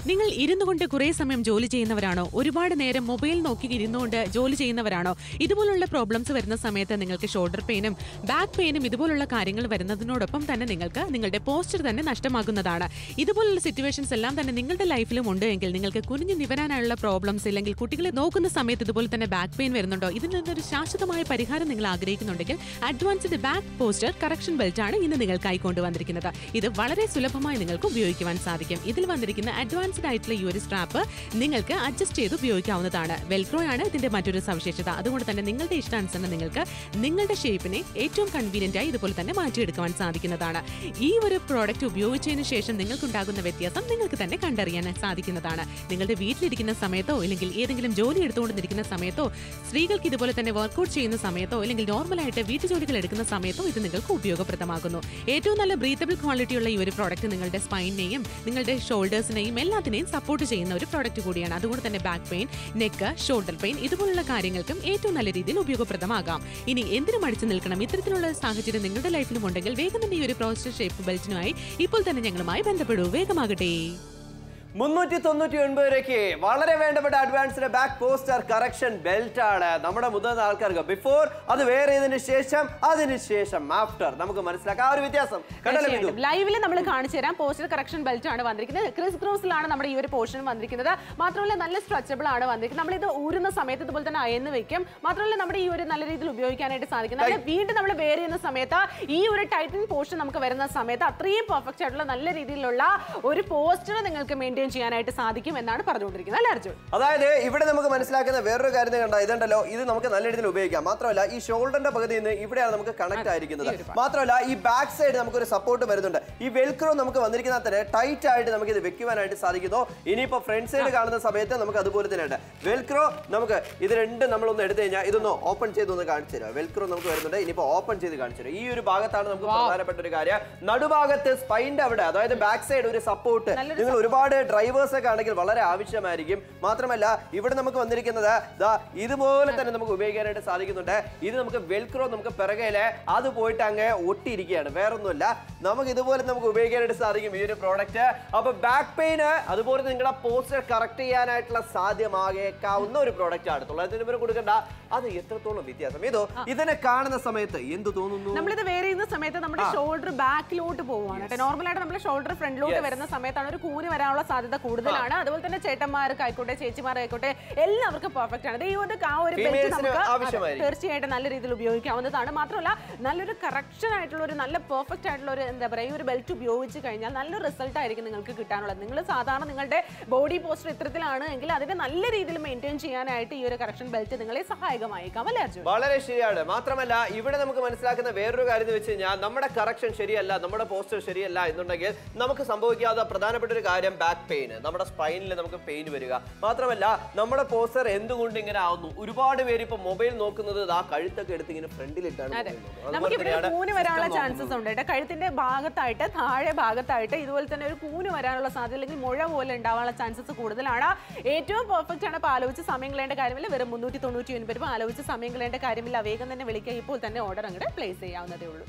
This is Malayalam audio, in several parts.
നിങ്ങൾ ഇരുന്നു കൊണ്ട് കുറേ സമയം ജോലി ചെയ്യുന്നവരാണോ ഒരുപാട് നേരം മൊബൈൽ നോക്കി ഇരുന്നുകൊണ്ട് ജോലി ചെയ്യുന്നവരാണോ ഇതുപോലുള്ള പ്രോബ്ലംസ് വരുന്ന സമയത്ത് നിങ്ങൾക്ക് ഷോൾഡർ പെയിനും ബാക്ക് പെയിനും ഇതുപോലുള്ള കാര്യങ്ങൾ വരുന്നതിനോടൊപ്പം തന്നെ നിങ്ങൾക്ക് നിങ്ങളുടെ പോസ്റ്റർ തന്നെ നഷ്ടമാകുന്നതാണ് ഇതുപോലുള്ള സിറ്റുവേഷൻസ് എല്ലാം തന്നെ നിങ്ങളുടെ ലൈഫിലും ഉണ്ട് എങ്കിൽ നിങ്ങൾക്ക് കുനിഞ്ഞു നിവരാനുള്ള പ്രോബ്ലംസ് ഇല്ലെങ്കിൽ കുട്ടികളെ നോക്കുന്ന സമയത്ത് ഇതുപോലെ തന്നെ ബാക്ക് പെയിൻ വരുന്നുണ്ടോ ഇതിൽ നിന്നൊരു ശാശ്വതമായ പരിഹാരം നിങ്ങൾ ആഗ്രഹിക്കുന്നുണ്ടെങ്കിൽ advanced back posture correction belt ആണ് ഇന്ന് നിങ്ങൾക്കായി കൊണ്ടുവന്നിരിക്കുന്നത് ഇത് വളരെ സുലഭമായി നിങ്ങൾക്ക് ഉപയോഗിക്കുവാൻ സാധിക്കും ഇതിൽ വന്നിരിക്കുന്ന അഡ്വാൻസ്ഡ് ആയിട്ടുള്ള ഈ ഒരു സ്ട്രാപ്പ് നിങ്ങൾക്ക് അഡ്ജസ്റ്റ് ചെയ്ത് ഉപയോഗിക്കാവുന്നതാണ് വെൽക്രോ ആണ് ഇതിന്റെ മറ്റൊരു സവിശേഷത അതുകൊണ്ട് തന്നെ നിങ്ങളുടെ ഇഷ്ടാനുസരണം നിങ്ങൾക്ക് നിങ്ങളുടെ ഷേപ്പിനെ ഏറ്റവും കൺവീനിയന്റ് ആയി ഇതുപോലെ തന്നെ മാറ്റിയെടുക്കുവാൻ സാധിക്കുന്നതാണ് ഈ ഒരു പ്രോഡക്റ്റ് ഉപയോഗിച്ചതിന് ശേഷം നിങ്ങൾക്കുണ്ടാകുന്ന വ്യത്യാസം നിങ്ങൾക്ക് തന്നെ കണ്ടറിയാൻ സാധിക്കുന്നതാണ് നിങ്ങളുടെ വീട്ടിലിരിക്കുന്ന സമയത്തോ അല്ലെങ്കിൽ ഏതെങ്കിലും ജോലി എടുത്തുകൊണ്ടിരിക്കുന്ന സമയത്തോ സ്ത്രീകൾക്ക് ഇതുപോലെ തന്നെ വർക്കൗട്ട് ചെയ്യുന്ന സമയത്തോ അല്ലെങ്കിൽ നോർമലായിട്ട് വീട്ടുജോലികൾ എടുക്കുന്ന സമയത്തോ ഇത് നിങ്ങൾക്ക് ഉപയോഗപ്രദമാകുന്നു ഏറ്റവും നല്ല ബ്രീത്തബിൾ ക്വാളിറ്റിയുള്ള ഈ ഒരു പ്രോഡക്റ്റ് നിങ്ങളുടെ സ്പൈനിനെയും നിങ്ങളുടെ ഷോൾഡേഴ്സിനെയും എല്ലാത്തിനെയും സപ്പോർട്ട് ചെയ്യുന്ന ഒരു പ്രോഡക്റ്റ് കൂടിയാണ് അതുകൊണ്ട് തന്നെ back pain neck shoulder pain ഇതുപോലുള്ള കാര്യങ്ങൾക്കും ഏറ്റവും നല്ല രീതിയിൽ ഉപയോഗപ്രദമാകാം ഇനി എന്തിനു മടിച്ചു നിൽക്കണം ഇത്തരത്തിലുള്ള സാഹചര്യം നിങ്ങളുടെ ലൈഫിലും ഉണ്ടെങ്കിൽ വേഗം തന്നെ ഈ ഒരു പ്രോസ്റ്റർ ഷേപ്പ് ബെൽറ്റിനുമായി ഇപ്പോൾ തന്നെ ഞങ്ങളുമായി ബന്ധപ്പെടൂ വേഗമാകട്ടെ മുന്നൂറ്റി തൊണ്ണൂറ്റി ഒൻപത് രൂപയ്ക്ക് വളരെ വേണ്ടപ്പെട്ട advanced back posture correction belt ആണ് നമ്മുടെ മുതിർന്ന ആൾക്കാർക്ക് ബിഫോർ അത് വേറെ ഇതിന് ശേഷം അതിന് ശേഷം ആഫ്റ്റർ നമുക്ക് മനസ്സിലാക്കാം ആ ഒരു വ്യത്യാസം കണ്ടല്ലോ ബിന്ദു? ലൈവിൽ നമ്മൾ കാണിച്ചു തരാം പോസ്റ്റർ കറക്ഷൻ ബെൽറ്റ് ആണ് വന്നിരിക്കുന്നത് ക്രിസ് ക്രോസിലാണ് നമ്മുടെ ഈ ഒരു പോർഷൻ വന്നിരിക്കുന്നത് മാത്രമല്ല നല്ല സ്ട്രെച്ചബിൾ ആണ് വന്നിരിക്കുന്നത് നമ്മൾ ഇത് ഊരുന്ന സമയത്ത് ഇതുപോലെ തന്നെ അയന്ന് വെക്കും മാത്രമല്ല നമ്മുടെ ഈ ഒരു നല്ല രീതിയിൽ ഉപയോഗിക്കാനായിട്ട് സാധിക്കും നല്ല വീണ്ടും നമ്മൾ വെയർ ചെയ്യുന്ന സമയത്ത് ഈ ഒരു ടൈറ്റൻ പോർഷൻ നമുക്ക് വരുന്ന സമയത്ത് അത്രയും പെർഫെക്റ്റ് ആയിട്ടുള്ള നല്ല രീതിയിലുള്ള ഒരു പോസ്റ്റർ നിങ്ങൾക്ക് മെയിൻറ്റെയിൻ ചെയ്യാനായിട്ട് സാധിക്കും എന്നാണ് പറഞ്ഞുകൊണ്ടിരിക്കുന്നത് അല്ലേ അർജുൻ അതായത് ഇവിടെ നമുക്ക് മനസ്സിലാക്കുന്ന വേറൊരു കാര്യം കണ്ട ഇതുണ്ടല്ലോ ഇത് നമുക്ക് നല്ല രീതിയിൽ ഉപയോഗിക്കാം മാത്രമല്ല ഈ ഷോൾഡറിന്റെ പകുതി നിന്ന് ഇവിടെയാണ് നമുക്ക് കണക്ട് ആയിരിക്കുന്നത് മാത്രമല്ല ഈ ബാക്ക് സൈഡ് നമുക്ക് ഒരു സപ്പോർട്ട് വരുന്നുണ്ട് ഈ വെൽക്രോ നമുക്ക് വന്നിരിക്കുന്ന തന്നെ ടൈറ്റ് ആയിട്ട് നമുക്ക് ഇത് വെക്കുവാനായിട്ട് സാധിക്കുന്നു ഇനിയിപ്പോ ഫ്രണ്ട് സൈഡ് കാണുന്ന സമയത്ത് നമുക്ക് അതുപോലെ തന്നെ ഉണ്ട് വെൽക്രോ നമുക്ക് ഇത് രണ്ടും നമ്മളൊന്ന് എടുത്തു കഴിഞ്ഞാൽ ഇതൊന്ന് ഓപ്പൺ ചെയ്ത് ഒന്ന് കാണിച്ചു തരാം വെൽക്രോ നമുക്ക് വരുന്നുണ്ട് ഇനിയിപ്പോ ഓപ്പൺ ചെയ്ത് കാണിച്ചു തരാം ഈ ഒരു ഭാഗത്താണ് നമുക്ക് പ്രധാനപ്പെട്ട ഒരു കാര്യം നടുഭാഗത്ത് സ്പൈൻ്റെ അവിടെ അതായത് ബാക്ക് സൈഡ് ഒരു സപ്പോർട്ട് നിങ്ങൾ ഒരുപാട് ഡ്രൈവേഴ്സ് ഒക്കെ ആണെങ്കിൽ വളരെ ആവശ്യമായിരിക്കും മാത്രമല്ല ഇവിടെ നമുക്ക് വന്നിരിക്കുന്നത് ദാ ഇതുപോലെ തന്നെ നമുക്ക് ഉപയോഗിക്കാനായിട്ട് സാധിക്കുന്നുണ്ട് ഇത് നമുക്ക് വെൽക്രോ നമുക്ക് പിറകയില് അത് പോയിട്ട് അങ്ങ് ഒട്ടിയിരിക്കുകയാണ് വേറൊന്നുമില്ല നമുക്ക് ഇതുപോലെ നമുക്ക് ഉപയോഗിക്കാനായിട്ട് സാധിക്കും ഈ ഒരു പ്രോഡക്റ്റ് അപ്പൊ ബാക്ക് പെയിന് അതുപോലെ നിങ്ങളുടെ പോസ്റ്റർ കറക്റ്റ് ചെയ്യാനായിട്ടുള്ള സാധ്യമാകേക്കാവുന്ന ഒരു പ്രോഡക്റ്റ് ആണ് തൊള്ളായിരത്തി നമ്പർ കൊടുക്കണ്ട അത് എത്രത്തോളം വ്യത്യാസം ഇതോ ഇതിനെ കാണുന്ന സമയത്ത് എന്ത് തോന്നുന്നു നമ്മളിത് വേറെ ചെയ്യുന്ന സമയത്ത് നമ്മുടെ ഷോൾഡർ ബാക്കിലോട്ട് പോവുകയാണ് കേട്ടോ നോർമലായിട്ട് നമ്മുടെ ഷോൾഡർ ഫ്രണ്ടിലോട്ട് വരുന്ന സമയത്താണ് ഒരു കൂന് വരാനുള്ള സാധ്യത കൂടുതലാണ് അതുപോലെ തന്നെ ചേട്ടന്മാർക്കായിക്കോട്ടെ ചേച്ചിമാരായിക്കോട്ടെ എല്ലാവർക്കും പെർഫെക്റ്റ് ആണ് ദേ ഈ ഒരു ആ ഒരു ബെൽറ്റ് Females ന് നമുക്ക് അതെ, ആവശ്യമായിരിക്കും. തീർച്ചയായിട്ടും നല്ല രീതിയിൽ ഉപയോഗിക്കാവുന്നതാണ് മാത്രമല്ല നല്ലൊരു കറക്ഷൻ ആയിട്ടുള്ള ഒരു നല്ല പെർഫെക്റ്റ് ആയിട്ടുള്ള ഒരു എന്താ പറയുക ഈ ഒരു ബെൽറ്റ് ഉപയോഗിച്ച് കഴിഞ്ഞാൽ നല്ല റിസൾട്ട് ആയിരിക്കും നിങ്ങൾക്ക് കിട്ടാനുള്ളത് നിങ്ങൾ സാധാരണ നിങ്ങളുടെ ബോഡി പോസ്റ്റർ ഇത്തരത്തിലാണ് എങ്കിൽ അതിനെ നല്ല രീതിയിൽ മെയിൻറ്റെയിൻ ചെയ്യാനായിട്ട് ഈ ഒരു കറക്ഷൻ ബെൽറ്റ് നിങ്ങളെ സഹായകമായേക്കാം അല്ലേ അർജുൻ വളരെ ശരിയാണ് മാത്രമല്ല ഇവിടെ നമുക്ക് മനസ്സിലാക്കുന്ന വേറൊരു കാര്യം എന്ന് വെച്ച് കഴിഞ്ഞാൽ നമ്മുടെ കറക്ഷൻ ശരിയല്ല നമ്മുടെ പോസ്റ്റർ ശരിയല്ല എന്നുണ്ടെങ്കിൽ നമുക്ക് സംഭവിക്കാത്ത പ്രധാനപ്പെട്ട ഒരു കാര്യം ബാക്ക് പെയിൻ നമ്മുടെ സ്പൈനിൽ നമുക്ക് പെയിൻ വരിക മാത്രമല്ല നമ്മുടെ പോസ്റ്റർ എന്തുകൊണ്ട് ഇങ്ങനെ ആവുന്നു ഒരുപാട് പേര് ഇപ്പൊ മൊബൈൽ നോക്കുന്നത് ആ കഴുത്തൊക്കെ എടുത്ത് ഇങ്ങനെ ഫ്രണ്ടിലിട്ടാണ് അതെ mobile നോക്കുന്നത്. നമുക്ക് അതുപോലെ ഇവിടെ തന്നെയാണ് കൂന് വരാനുള്ള system ചാൻസസ് നോക്കുന്നത്. ഉണ്ട് കേട്ടോ കഴുത്തിന്റെ ഭാഗത്തായിട്ട് താഴെ ഭാഗത്തായിട്ട് ഇതുപോലെ തന്നെ ഒരു കൂന് വരാനുള്ള സാധ്യത അല്ലെങ്കിൽ മുഴ പോലെ ഉണ്ടാവാനുള്ള ചാൻസസ് കൂടുതലാണ് ഏറ്റവും പെർഫെക്റ്റ് ആണ് അപ്പോൾ ആലോചിച്ച് സമയം കളയേണ്ട കാര്യമില്ല വെറും മുന്നൂറ്റി തൊണ്ണൂറ്റി ഒൻപത് രൂപ ആലോചിച്ച് സമയം കളയേണ്ട കാര്യമില്ല വേഗം തന്നെ വിളിക്കുക ഇപ്പോൾ തന്നെ ഓർഡർ അങ്ങോട്ട് പ്ലേസ് ചെയ്യാവുന്നതേ ഉള്ളൂ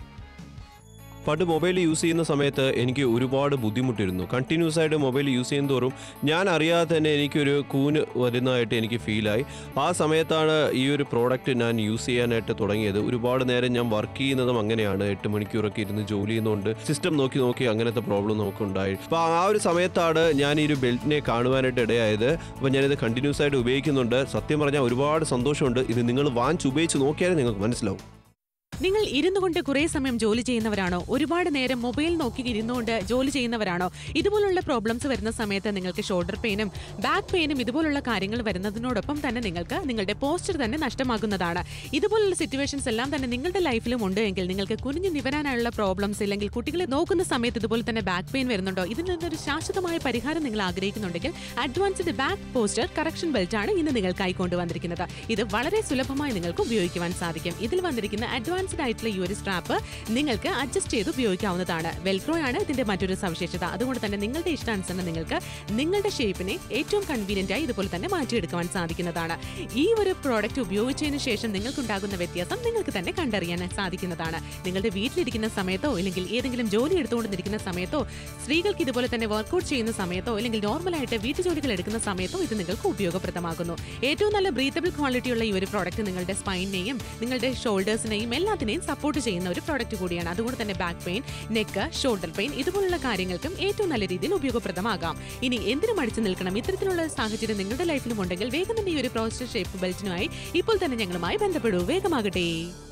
പണ്ട് മൊബൈൽ യൂസ് ചെയ്യുന്ന സമയത്ത് എനിക്ക് ഒരുപാട് ബുദ്ധിമുട്ടിരുന്നു കണ്ടിന്യൂസ് ആയിട്ട് മൊബൈൽ യൂസ് ചെയ്യും തോറും ഞാൻ അറിയാതെ തന്നെ എനിക്കൊരു കൂന് വരുന്നതായിട്ട് എനിക്ക് ഫീലായി ആ സമയത്താണ് ഈ ഒരു പ്രോഡക്റ്റ് ഞാൻ യൂസ് ചെയ്യാനായിട്ട് തുടങ്ങിയത് ഒരുപാട് നേരം ഞാൻ വർക്ക് ചെയ്യുന്നതും അങ്ങനെയാണ് എട്ട് മണിക്കൂറൊക്കെ ഇരുന്ന് ജോലി ചെയ്യുന്നതുകൊണ്ട് സിസ്റ്റം നോക്കി നോക്കി അങ്ങനത്തെ പ്രോബ്ലം നമുക്കുണ്ടായി അപ്പോൾ ആ ഒരു സമയത്താണ് ഞാൻ ഈ ഒരു ബെൽറ്റിനെ കാണുവാനായിട്ട് ഇടയായത് അപ്പോൾ ഞാനിത് കണ്ടിന്യൂസ് ആയിട്ട് ഉപയോഗിക്കുന്നുണ്ട് സത്യം പറഞ്ഞാൽ ഒരുപാട് സന്തോഷമുണ്ട് ഇത് നിങ്ങൾ വാങ്ങിച്ച് ഉപയോഗിച്ച് നോക്കിയാലേ നിങ്ങൾക്ക് മനസ്സിലാവും നിങ്ങൾ ഇരുന്നു കൊണ്ട് കുറേ സമയം ജോലി ചെയ്യുന്നവരാണോ ഒരുപാട് നേരം മൊബൈൽ നോക്കി ഇരുന്നുകൊണ്ട് ജോലി ചെയ്യുന്നവരാണോ ഇതുപോലുള്ള പ്രോബ്ലംസ് വരുന്ന സമയത്ത് നിങ്ങൾക്ക് ഷോൾഡർ പെയിനും ബാക്ക് പെയിനും ഇതുപോലുള്ള കാര്യങ്ങൾ വരുന്നതിനോടൊപ്പം തന്നെ നിങ്ങൾക്ക് നിങ്ങളുടെ പോസ്റ്റർ തന്നെ നഷ്ടമാകുന്നതാണ് ഇതുപോലുള്ള സിറ്റുവേഷൻസ് എല്ലാം തന്നെ നിങ്ങളുടെ ലൈഫിലും ഉണ്ട് എങ്കിൽ നിങ്ങൾക്ക് കുനിഞ്ഞു നിവരാനുള്ള പ്രോബ്ലംസ് ഇല്ലെങ്കിൽ കുട്ടികളെ നോക്കുന്ന സമയത്ത് ഇതുപോലെ തന്നെ ബാക്ക് പെയിൻ വരുന്നുണ്ടോ ഇതിൽ നിന്നൊരു ശാശ്വതമായ പരിഹാരം നിങ്ങൾ ആഗ്രഹിക്കുന്നുണ്ടെങ്കിൽ advanced back posture correction belt ആണ് ഇന്ന് നിങ്ങൾക്കായി കൊണ്ടുവന്നിരിക്കുന്നത് ഇത് വളരെ സുലഭമായി നിങ്ങൾക്ക് ഉപയോഗിക്കുവാൻ സാധിക്കും ഇതിൽ വന്നിരിക്കുന്ന അഡ്വാൻസ് അഡ്വാൻസ്ഡ് ആയിട്ടുള്ള ഈ ഒരു സ്ട്രാപ്പ് നിങ്ങൾക്ക് അഡ്ജസ്റ്റ് ചെയ്ത് ഉപയോഗിക്കാവുന്നതാണ് വെൽക്രോ ആണ് ഇതിന്റെ മറ്റൊരു സവിശേഷത അതുകൊണ്ട് തന്നെ നിങ്ങളുടെ ഇഷ്ടാനുസരണം നിങ്ങൾക്ക് നിങ്ങളുടെ ഷേപ്പിനെ ഏറ്റവും കൺവീനിയന്റ് ആയി ഇതുപോലെ തന്നെ മാറ്റിയെടുക്കുവാൻ സാധിക്കുന്നതാണ് ഈ ഒരു പ്രോഡക്റ്റ് ഉപയോഗിച്ചതിന് ശേഷം നിങ്ങൾക്കുണ്ടാകുന്ന വ്യത്യാസം നിങ്ങൾക്ക് തന്നെ കണ്ടറിയാൻ സാധിക്കുന്നതാണ് നിങ്ങളുടെ വീട്ടിലിരിക്കുന്ന സമയത്തോ അല്ലെങ്കിൽ ഏതെങ്കിലും ജോലി എടുത്തുകൊണ്ടിരിക്കുന്ന സമയത്തോ സ്ത്രീകൾക്ക് ഇതുപോലെ തന്നെ വർക്കൗട്ട് ചെയ്യുന്ന സമയത്തോ അല്ലെങ്കിൽ നോർമലായിട്ട് വീട്ടുജോലികൾ എടുക്കുന്ന സമയത്തോ ഇത് നിങ്ങൾക്ക് ഉപയോഗപ്രദമാകുന്നു ഏറ്റവും നല്ല ബ്രീത്തബിൾ ക്വാളിറ്റിയുള്ള ഈ ഒരു പ്രോഡക്റ്റ് നിങ്ങളുടെ സ്പൈനിനെയും നിങ്ങളുടെ ഷോൾഡേഴ്സിനെയും എല്ലാത്തിനെയും സപ്പോർട്ട് ചെയ്യുന്ന ഒരു പ്രോഡക്റ്റ് കൂടിയാണ് അതുകൊണ്ട് തന്നെ back pain neck shoulder pain ഇതുപോലുള്ള കാര്യങ്ങൾക്കും ഏറ്റവും നല്ല രീതിയിൽ ഉപയോഗപ്രദമാകാം ഇനി എന്തിനു മടിച്ചു നിൽക്കണം ഇത്തരത്തിലുള്ള ഒരു സാഹചര്യം നിങ്ങളുടെ ലൈഫിലും ഉണ്ടെങ്കിൽ വേഗം തന്നെ ഈ ഒരു പ്രോസ്റ്റർ ഷേപ്പ് ബെൽറ്റിനുമായി ഇപ്പോൾ തന്നെ ഞങ്ങളുമായി ബന്ധപ്പെടൂ വേഗമാകട്ടെ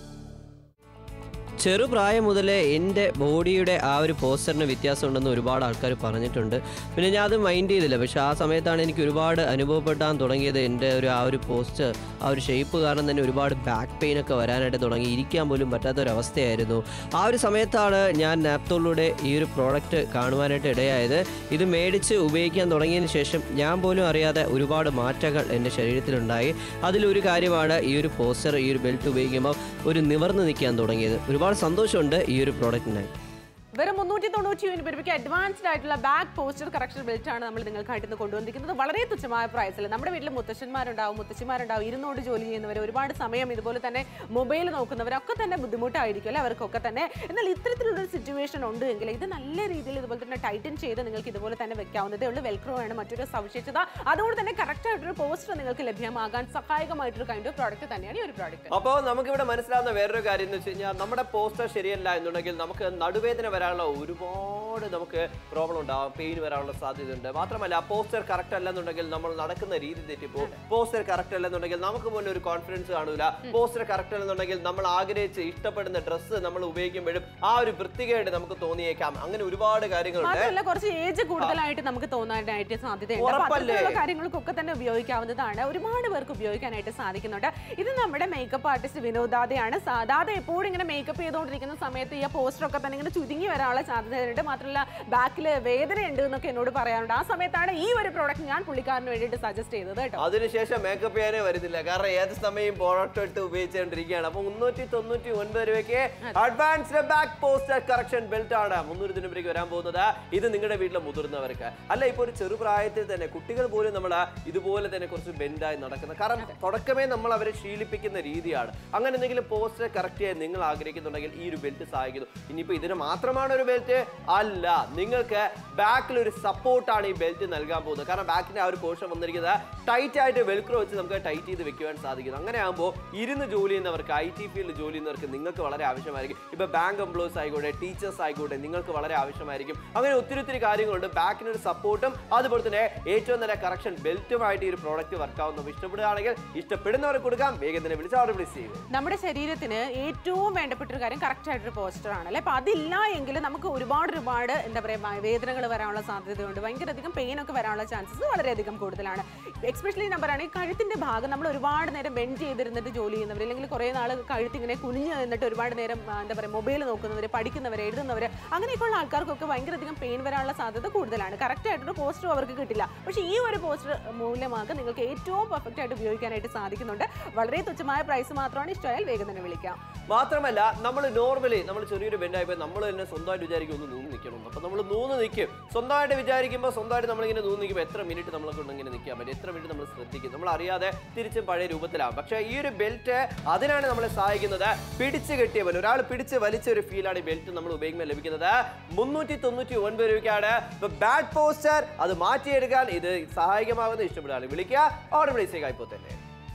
ചെറുപ്രായം മുതലേ എൻ്റെ ബോഡിയുടെ ആ ഒരു പോസ്റ്ററിന് വ്യത്യാസം ഉണ്ടെന്ന് ഒരുപാട് ആൾക്കാർ പറഞ്ഞിട്ടുണ്ട് പിന്നെ ഞാൻ അത് മൈൻഡ് ചെയ്തില്ല പക്ഷേ ആ സമയത്താണ് എനിക്ക് ഒരുപാട് അനുഭവപ്പെടാൻ തുടങ്ങിയത് എൻ്റെ ഒരു ആ ഒരു പോസ്റ്റർ ആ ഒരു ഷേപ്പ് കാരണം തന്നെ ഒരുപാട് ബാക്ക് പെയിൻ ഒക്കെ വരാനായിട്ട് തുടങ്ങി ഇരിക്കാൻ പോലും പറ്റാത്തൊരവസ്ഥയായിരുന്നു ആ ഒരു സമയത്താണ് ഞാൻ നാപ്തോളിലൂടെ ഈ ഒരു പ്രോഡക്റ്റ് കാണുവാനായിട്ട് ഇടയായത് ഇത് മേടിച്ച് ഉപയോഗിക്കാൻ തുടങ്ങിയതിന് ശേഷം ഞാൻ പോലും അറിയാതെ ഒരുപാട് മാറ്റങ്ങൾ എൻ്റെ ശരീരത്തിലുണ്ടായി അതിലൊരു കാര്യമാണ് ഈ ഒരു പോസ്റ്റർ ഈ ഒരു ബെൽറ്റ് ഉപയോഗിക്കുമ്പോൾ ഒരു നിവർന്ന് നിൽക്കാൻ തുടങ്ങിയത് ഒരുപാട് സന്തോഷമുണ്ട് ഈ ഒരു പ്രോഡക്റ്റിനായി വെറും മുന്നൂറ്റി തൊണ്ണൂറ്റി ഒൻപത് രൂപയ്ക്ക് അഡ്വാൻസ്ഡ് ആയിട്ടുള്ള ബാക്ക് പോസ്റ്റർ കറക്ഷൻ ബെൽറ്റ് ആണ് നമ്മൾ നിങ്ങൾക്കായിട്ട് ഇന്ന് കൊണ്ടുവന്നിരിക്കുന്നത് വളരെ തുച്ഛമായ പ്രൈസിൽ നമ്മുടെ വീട്ടിൽ മുത്തശ്ശന്മാരുണ്ടാവും മുത്തശ്ശിമാരുണ്ടാവും ഇരുന്നോട് ജോലി ചെയ്യുന്നവർ ഒരുപാട് സമയം ഇതുപോലെ തന്നെ മൊബൈൽ നോക്കുന്നവരൊക്കെ തന്നെ ബുദ്ധിമുട്ടായിരിക്കും അല്ലേ അവർക്കൊക്കെ തന്നെ എന്നാൽ ഇത്തരത്തിലുള്ള ഒരു സിറ്റുവേഷൻ ഉണ്ട് എങ്കിൽ ഇത് നല്ല രീതിയിൽ ഇതുപോലെ തന്നെ ടൈറ്റൻ ചെയ്ത് നിങ്ങൾക്ക് ഇതുപോലെ തന്നെ വെക്കാവുന്നതേ ഉള്ളൂ വെൽക്രോ ആണ് മറ്റൊരു സവിശേഷത അതുകൊണ്ട് തന്നെ കറക്റ്റ് ആയിട്ടൊരു പോസ്റ്റർ നിങ്ങൾക്ക് ലഭ്യമാകാൻ സഹായകമായിട്ടൊരു കൈൻഡ് ഓഫ് പ്രോഡക്റ്റ് തന്നെയാണ് ഈ ഒരു പ്രോഡക്റ്റ് അപ്പോൾ നമുക്കിവിടെ മനസ്സിലാവുന്ന വേറൊരു കാര്യം എന്ന് വെച്ച് കഴിഞ്ഞാൽ നമ്മുടെ പോസ്റ്റർ ശരിയല്ല എന്നുണ്ടെങ്കിൽ നമുക്ക് നടുവേദന വരാനുള്ള ഒരുപാട് നമുക്ക് പ്രോബ്ലം ഉണ്ടാവും പെയിൻ വരാനുള്ള സാധ്യതയുണ്ട് മാത്രമല്ല പോസ്റ്റർ കറക്റ്റ് അല്ലെന്നുണ്ടെങ്കിൽ നമ്മൾ നടക്കുന്ന രീതി തെറ്റിപ്പോ പോസ്റ്റർ കറക്റ്റ് അല്ലെന്നുണ്ടെങ്കിൽ നമുക്ക് പോലും ഒരു കോൺഫിഡൻസ് കാണൂല പോസ്റ്റർ കറക്റ്റ് അല്ലെന്നുണ്ടെങ്കിൽ നമ്മൾ ആഗ്രഹിച്ച് ഇഷ്ടപ്പെടുന്ന ഡ്രസ്സ് നമ്മൾ ഉപയോഗിക്കുമ്പോഴും ആ ഒരു വൃത്തികേട് നമുക്ക് തോന്നിയേക്കാം അങ്ങനെ ഒരുപാട് കാര്യങ്ങളുണ്ട് മാത്രമല്ല കുറച്ച് ഏജ് കൂടുതലായിട്ട് നമുക്ക് തോന്നാനായിട്ട് സാധ്യതയുണ്ട് അപ്പൊ ഉറപ്പല്ലേ? അത്തരത്തിലുള്ള കാര്യങ്ങൾക്കൊക്കെ തന്നെ ഉപയോഗിക്കാവുന്നതാണ് ഒരുപാട് പേർക്ക് ഉപയോഗിക്കാനായിട്ട് സാധിക്കുന്നുണ്ട് ഇത് നമ്മുടെ മേക്കപ്പ് ആർട്ടിസ്റ്റ് വിനോദാദയാണ് സാധാരണ എപ്പോഴും ഇങ്ങനെ മേക്കപ്പ് ചെയ്തുകൊണ്ടിരിക്കുന്ന സമയത്ത് ഈ പോസ്റ്റർ ഒക്കെ തന്നെ ഇങ്ങനെ ചുരുങ്ങി വരാനുള്ള സാധ്യതയുണ്ട് മാത്രമല്ല ബാക്കിൽ വേദന ഉണ്ട് എന്നൊക്കെ എന്നോട് പറയാറുണ്ട് ആ സമയത്താണ് ഈ ഒരു പ്രോഡക്റ്റ് ഞാൻ പുള്ളിക്കാരന് വേണ്ടിയിട്ട് സജസ്റ്റ് ചെയ്തത് കേട്ടോ അതിനുശേഷം മേക്കപ്പ് ചെയ്യാനേ വരുന്നില്ല കാരണം ഏത് സമയം പ്രോഡക്റ്റ് ഇട്ട് ഉപയോഗിച്ചുകൊണ്ടിരിക്കുകയാണ് അപ്പൊ മുന്നൂറ്റി തൊണ്ണൂറ്റി ഒൻപത് രൂപയ്ക്ക് advanced back posture correction belt ആണ് മുന്നൂറ് രൂപയ്ക്ക് വരാൻ പോകുന്നത് ഇത് നിങ്ങളുടെ വീട്ടിലെ മുതിർന്നവർക്ക് അല്ല ഇപ്പൊ ഒരു ചെറുപ്രായത്തിൽ തന്നെ കുട്ടികൾ പോലും നമ്മൾ ഇതുപോലെ തന്നെ കുറച്ച് ബെൻഡായി നടക്കുന്നത് കാരണം തുടക്കമേ നമ്മൾ അവരെ ശീലിപ്പിക്കുന്ന രീതിയാണ് അങ്ങനെ എന്തെങ്കിലും പോസ്റ്റർ കറക്റ്റ് ചെയ്യാൻ നിങ്ങൾ ആഗ്രഹിക്കുന്നുണ്ടെങ്കിൽ ഈ ഒരു ബെൽറ്റ് സഹായിക്കുന്നു ഇനിയിപ്പോ ഇതിന് മാത്രമാണ് ഒരു ബെൽറ്റ് അല്ല നിങ്ങൾക്ക് ബാക്കിൽ ഒരു സപ്പോർട്ടാണ് ഈ ബെൽറ്റ് നൽകാൻ പോകുന്നത് കാരണം ബാക്കിന്റെ ആ ഒരു പോർഷൻ വന്നിരിക്കുന്നത് ടൈറ്റ് ആയിട്ട് വെൽക്രോ വെച്ച് നമുക്ക് ടൈറ്റ് ചെയ്ത് വെക്കുവാൻ സാധിക്കുന്നു അങ്ങനെ ആകുമ്പോൾ ഇരുന്ന് ജോലി ചെയ്യുന്നവർക്ക് ഐ ടി ഫീൽഡിൽ ജോലി ചെയ്യുന്നവർക്ക് നിങ്ങൾക്ക് വളരെ ആവശ്യമായിരിക്കും ഇപ്പൊ ബാങ്ക് എംപ്ലോയീസ് ആയിക്കോട്ടെ ടീച്ചേഴ്സ് ആയിക്കോട്ടെ നിങ്ങൾക്ക് വളരെ ആവശ്യമായിരിക്കും അങ്ങനെ ഒത്തിരി ഒത്തിരി കാര്യങ്ങളുണ്ട് ബാക്കിനൊരു സപ്പോർട്ടും അതുപോലെ തന്നെ ഏറ്റവും നല്ല കറക്ഷൻ ബെൽറ്റുമായിട്ട് ഈ ഒരു പ്രോഡക്റ്റ് വർക്കാവുന്ന ഇഷ്ടപ്പെടുകയാണെങ്കിൽ ഇഷ്ടപ്പെടുന്നവർക്ക് കൊടുക്കാം വേഗം തന്നെ വിളിച്ച് ഓർഡർ പ്ലേസ് ചെയ്യും നമ്മുടെ ശരീരത്തിന് ഏറ്റവും വേണ്ടപ്പെട്ട ഒരു കാര്യം കറക്റ്റ് ആയിട്ടൊരു പോസ്റ്റർ ആണ് അല്ലെ അപ്പൊ അതില്ല എങ്കിൽ നമുക്ക് ഒരുപാട് ഒരുപാട് എന്താ പറയുക വേദനകൾ വരാനുള്ള സാധ്യതയുണ്ട് ഭയങ്കര അധികം പെയിൻ ഒക്കെ വരാനുള്ള ചാൻസസ് വളരെയധികം കൂടുതലാണ് എക്സ്പെഷ്യലി ഞാൻ പറയുകയാണെങ്കിൽ കഴുത്തിന്റെ ഭാഗം നമ്മൾ ഒരുപാട് നേരം ബെൻഡ് ചെയ്തിരുന്നിട്ട് ജോലി ചെയ്യുന്നവർ അല്ലെങ്കിൽ കുറേ നാൾ കഴുത്ത് ഇങ്ങനെ കുനിഞ്ഞ് നിന്നിട്ട് ഒരുപാട് നേരം ആ, എന്താ പറയുക മൊബൈൽ നോക്കുന്നവർ പഠിക്കുന്നവർ എഴുതുന്നവർ അങ്ങനെയൊക്കെയുള്ള ആൾക്കാർക്കൊക്കെ ഭയങ്കര അധികം പെയിൻ വരാനുള്ള സാധ്യത കൂടുതലാണ് കറക്റ്റ് ആയിട്ടൊരു പോസ്റ്റർ അവർക്ക് കിട്ടില്ല പക്ഷേ ഈ ഒരു പോസ്റ്റർ മൂല്യമാക്കി നിങ്ങൾക്ക് ഏറ്റവും പെർഫെക്റ്റ് ആയിട്ട് ഉപയോഗിക്കാനായിട്ട് സാധിക്കുന്നുണ്ട് വളരെ തുച്ഛമായ പ്രൈസ് മാത്രമാണ് ഇഷ്ടമായാൽ വേഗം തന്നെ വിളിക്കാം മാത്രമല്ല നമ്മൾ നോർമലി നമ്മൾ ചെറിയൊരു ബെൻഡായപ്പോൾ നമ്മൾ തന്നെ സ്വന്തമായിട്ട് വിചാരിക്കും ഒന്ന് നൂന്ന് നിൽക്കണം അപ്പൊ നമ്മൾ നൂന്ന് നിൽക്കും സ്വന്തമായിട്ട് വിചാരിക്കുമ്പോൾ സ്വന്തമായിട്ട് നമ്മളിങ്ങനെ നൂന്ന് നിൽക്കുമ്പോൾ എത്ര മിനിറ്റ് നമ്മളെ കൊണ്ട് ഇങ്ങനെ നിൽക്കാൻ പറ്റും എത്ര മിനിറ്റ് നമ്മൾ ശ്രദ്ധിക്കും നമ്മൾ അറിയാതെ തിരിച്ചും പഴയ രൂപത്തിലാവും പക്ഷേ ഈ ഒരു ബെൽറ്റ് അതിനാണ് നമ്മളെ സഹായിക്കുന്നത് പിടിച്ച് കെട്ടിയ പോലെ ഒരാൾ പിടിച്ച് വലിച്ച ഒരു ഫീലാണ് ഈ ബെൽറ്റ് നമ്മൾ ഉപയോഗിക്കുമ്പോൾ ലഭിക്കുന്നത് മുന്നൂറ്റി തൊണ്ണൂറ്റി ഒൻപത് രൂപയ്ക്കാണ് ബാഡ് പോസ്റ്റർ അത് മാറ്റിയെടുക്കാൻ ഇത് സഹായകമാകുന്ന ഇഷ്ടപ്പെടുകയാണ് വിളിക്കുക ഓർഡർ പ്ലേസ് ചെയ്യുക ഇപ്പോൾ തന്നെ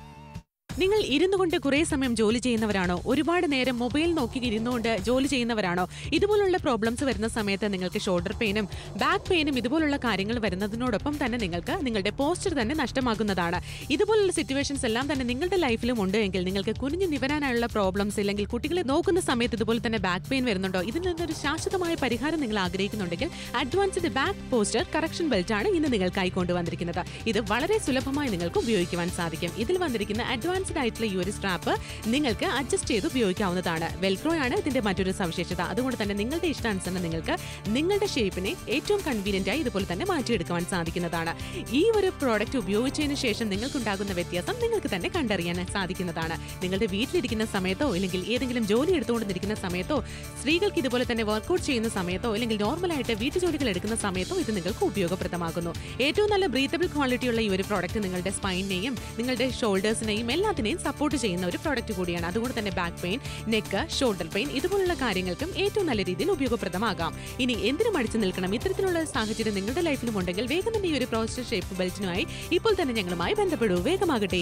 നിങ്ങൾ ഇരുന്നു കൊണ്ട് കുറേ സമയം ജോലി ചെയ്യുന്നവരാണോ ഒരുപാട് നേരം മൊബൈൽ നോക്കി ഇരുന്നുകൊണ്ട് ജോലി ചെയ്യുന്നവരാണോ ഇതുപോലുള്ള പ്രോബ്ലംസ് വരുന്ന സമയത്ത് നിങ്ങൾക്ക് ഷോൾഡർ പെയിനും ബാക്ക് പെയിനും ഇതുപോലുള്ള കാര്യങ്ങൾ വരുന്നതിനോടൊപ്പം തന്നെ നിങ്ങൾക്ക് നിങ്ങളുടെ പോസ്റ്റർ തന്നെ നഷ്ടമാകുന്നതാണ് ഇതുപോലുള്ള സിറ്റുവേഷൻസ് എല്ലാം തന്നെ നിങ്ങളുടെ ലൈഫിലും ഉണ്ട് എങ്കിൽ നിങ്ങൾക്ക് കുനിഞ്ഞു നിവരാനുള്ള പ്രോബ്ലംസ് ഇല്ലെങ്കിൽ കുട്ടികളെ നോക്കുന്ന സമയത്ത് ഇതുപോലെ തന്നെ ബാക്ക് പെയിൻ വരുന്നുണ്ടോ ഇതിൽ നിന്നൊരു ശാശ്വതമായ പരിഹാരം നിങ്ങൾ ആഗ്രഹിക്കുന്നുണ്ടെങ്കിൽ advanced back posture correction belt ആണ് ഇന്ന് നിങ്ങൾക്കായി കൊണ്ടുവന്നിരിക്കുന്നത് ഇത് വളരെ സുലഭമായി നിങ്ങൾക്ക് ഉപയോഗിക്കുവാൻ സാധിക്കും ഇതിൽ വന്നിരിക്കുന്ന അഡ്വാൻസ് അഡ്വാൻസ്ഡ് ആയിട്ടുള്ള ഈ ഒരു സ്ട്രാപ്പ് നിങ്ങൾക്ക് അഡ്ജസ്റ്റ് ചെയ്ത് ഉപയോഗിക്കാവുന്നതാണ് വെൽക്രോ ആണ് ഇതിന്റെ മറ്റൊരു സവിശേഷത അതുകൊണ്ട് തന്നെ നിങ്ങളുടെ ഇഷ്ടാനുസരണം നിങ്ങൾക്ക് നിങ്ങളുടെ ഷേപ്പിനെ ഏറ്റവും കൺവീനിയന്റ് ആയി ഇതുപോലെ തന്നെ മാറ്റിയെടുക്കുവാൻ സാധിക്കുന്നതാണ് ഈ ഒരു പ്രോഡക്റ്റ് ഉപയോഗിച്ചതിന് ശേഷം നിങ്ങൾക്കുണ്ടാകുന്ന വ്യത്യാസം നിങ്ങൾക്ക് തന്നെ കണ്ടറിയാൻ സാധിക്കുന്നതാണ് നിങ്ങളുടെ വീട്ടിലിരിക്കുന്ന സമയത്തോ അല്ലെങ്കിൽ ഏതെങ്കിലും ജോലി എടുത്തുകൊണ്ടിരിക്കുന്ന സമയത്തോ സ്ത്രീകൾക്ക് ഇതുപോലെ തന്നെ വർക്കൗട്ട് ചെയ്യുന്ന സമയത്തോ അല്ലെങ്കിൽ നോർമലായിട്ട് വീട്ടുജോലികൾ എടുക്കുന്ന സമയത്തോ ഇത് നിങ്ങൾക്ക് ഉപയോഗപ്രദമാകുന്നു ഏറ്റവും നല്ല ബ്രീത്തബിൾ ക്വാളിറ്റിയുള്ള ഈ ഒരു പ്രോഡക്റ്റ് നിങ്ങളുടെ സ്പൈനിനെയും നിങ്ങളുടെ ഷോൾഡേഴ്സിനെയും എല്ലാത്തിനെയും സപ്പോർട്ട് ചെയ്യുന്ന ഒരു പ്രോഡക്റ്റ് കൂടിയാണ് അതുകൊണ്ട് തന്നെ back pain neck shoulder pain ഇതുപോലുള്ള കാര്യങ്ങൾക്കും ഏറ്റവും നല്ല രീതിയിൽ ഉപയോഗപ്രദമാകാം ഇനി എന്തിനു മടിച്ചു നിൽക്കണം ഇത്തരത്തിലുള്ള സാഹചര്യം നിങ്ങളുടെ ലൈഫിലും ഉണ്ടെങ്കിൽ വേഗം തന്നെ ഈ ഒരു പ്രോസ്റ്റർ ഷേപ്പ് ബെൽറ്റിനുമായി ഇപ്പോൾ തന്നെ ഞങ്ങളുമായി ബന്ധപ്പെടൂ വേഗമാകട്ടെ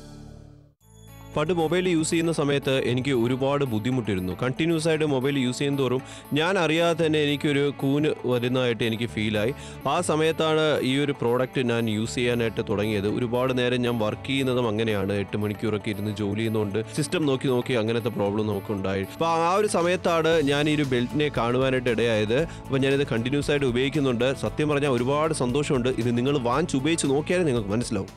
പണ്ട് മൊബൈൽ യൂസ് ചെയ്യുന്ന സമയത്ത് എനിക്ക് ഒരുപാട് ബുദ്ധിമുട്ടിരുന്നു കണ്ടിന്യൂസ് ആയിട്ട് മൊബൈൽ യൂസ് ചെയ്യുന്നതോറും ഞാൻ അറിയാതെ തന്നെ എനിക്കൊരു കൂന് വരുന്നതായിട്ട് എനിക്ക് ഫീലായി ആ സമയത്താണ് ഈ ഒരു പ്രോഡക്റ്റ് ഞാൻ യൂസ് ചെയ്യാനായിട്ട് തുടങ്ങിയത് ഒരുപാട് നേരം ഞാൻ വർക്ക് ചെയ്യുന്നതും അങ്ങനെയാണ് എട്ട് മണിക്കൂറൊക്കെ ഇരുന്ന് ജോലി ചെയ്യുന്നതുകൊണ്ട് സിസ്റ്റം നോക്കി നോക്കി അങ്ങനത്തെ പ്രോബ്ലം നമുക്കുണ്ടായി അപ്പോൾ ആ ഒരു സമയത്താണ് ഞാൻ ഈ ഒരു ബെൽറ്റിനെ കാണുവാനായിട്ട് ഇടയായത് അപ്പോൾ ഞാനിത് കണ്ടിന്യൂസ് ആയിട്ട് ഉപയോഗിക്കുന്നുണ്ട് സത്യം പറഞ്ഞാൽ ഒരുപാട് സന്തോഷമുണ്ട് ഇത് നിങ്ങൾ വാങ്ങിച്ച് ഉപയോഗിച്ച് നോക്കിയാലേ നിങ്ങൾക്ക് മനസ്സിലാവും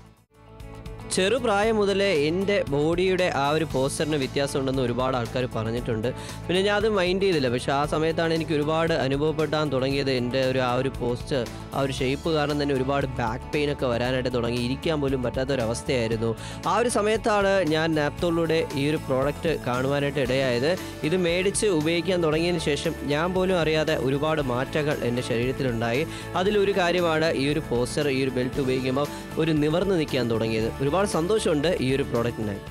ചെറുപ്രായം മുതലേ എൻ്റെ ബോഡിയുടെ ആ ഒരു പോസ്റ്ററിന് വ്യത്യാസമുണ്ടെന്ന് ഒരുപാട് ആൾക്കാർ പറഞ്ഞിട്ടുണ്ട് പിന്നെ ഞാൻ അത് മൈൻഡ് ചെയ്തില്ല പക്ഷേ ആ സമയത്താണ് എനിക്ക് ഒരുപാട് അനുഭവപ്പെടാൻ തുടങ്ങിയത് എൻ്റെ ഒരു ആ ഒരു പോസ്റ്റർ ആ ഒരു ഷേപ്പ് കാരണം തന്നെ ഒരുപാട് ബാക്ക് പെയിൻ ഒക്കെ വരാനായിട്ട് തുടങ്ങി ഇരിക്കാൻ പോലും പറ്റാത്ത ഒരു അവസ്ഥയായിരുന്നു ആ ഒരു സമയത്താണ് ഞാൻ നാപ്തോളിലൂടെ ഈ ഒരു പ്രോഡക്റ്റ് കാണുവാനായിട്ട് ഇടയായത് ഇത് മേടിച്ച് ഉപയോഗിക്കാൻ തുടങ്ങിയതിന് ശേഷം ഞാൻ പോലും അറിയാതെ ഒരുപാട് മാറ്റങ്ങൾ എൻ്റെ ശരീരത്തിലുണ്ടായി അതിലൊരു കാര്യമാണ് ഈ ഒരു പോസ്റ്റർ ഈ ഒരു ബെൽറ്റ് ഉപയോഗിക്കുമ്പോൾ ഒരു നിവർന്ന് നിൽക്കാൻ തുടങ്ങിയത് ഒരുപാട് സന്തോഷമുണ്ട് ഈ ഒരു പ്രോഡക്റ്റിനായി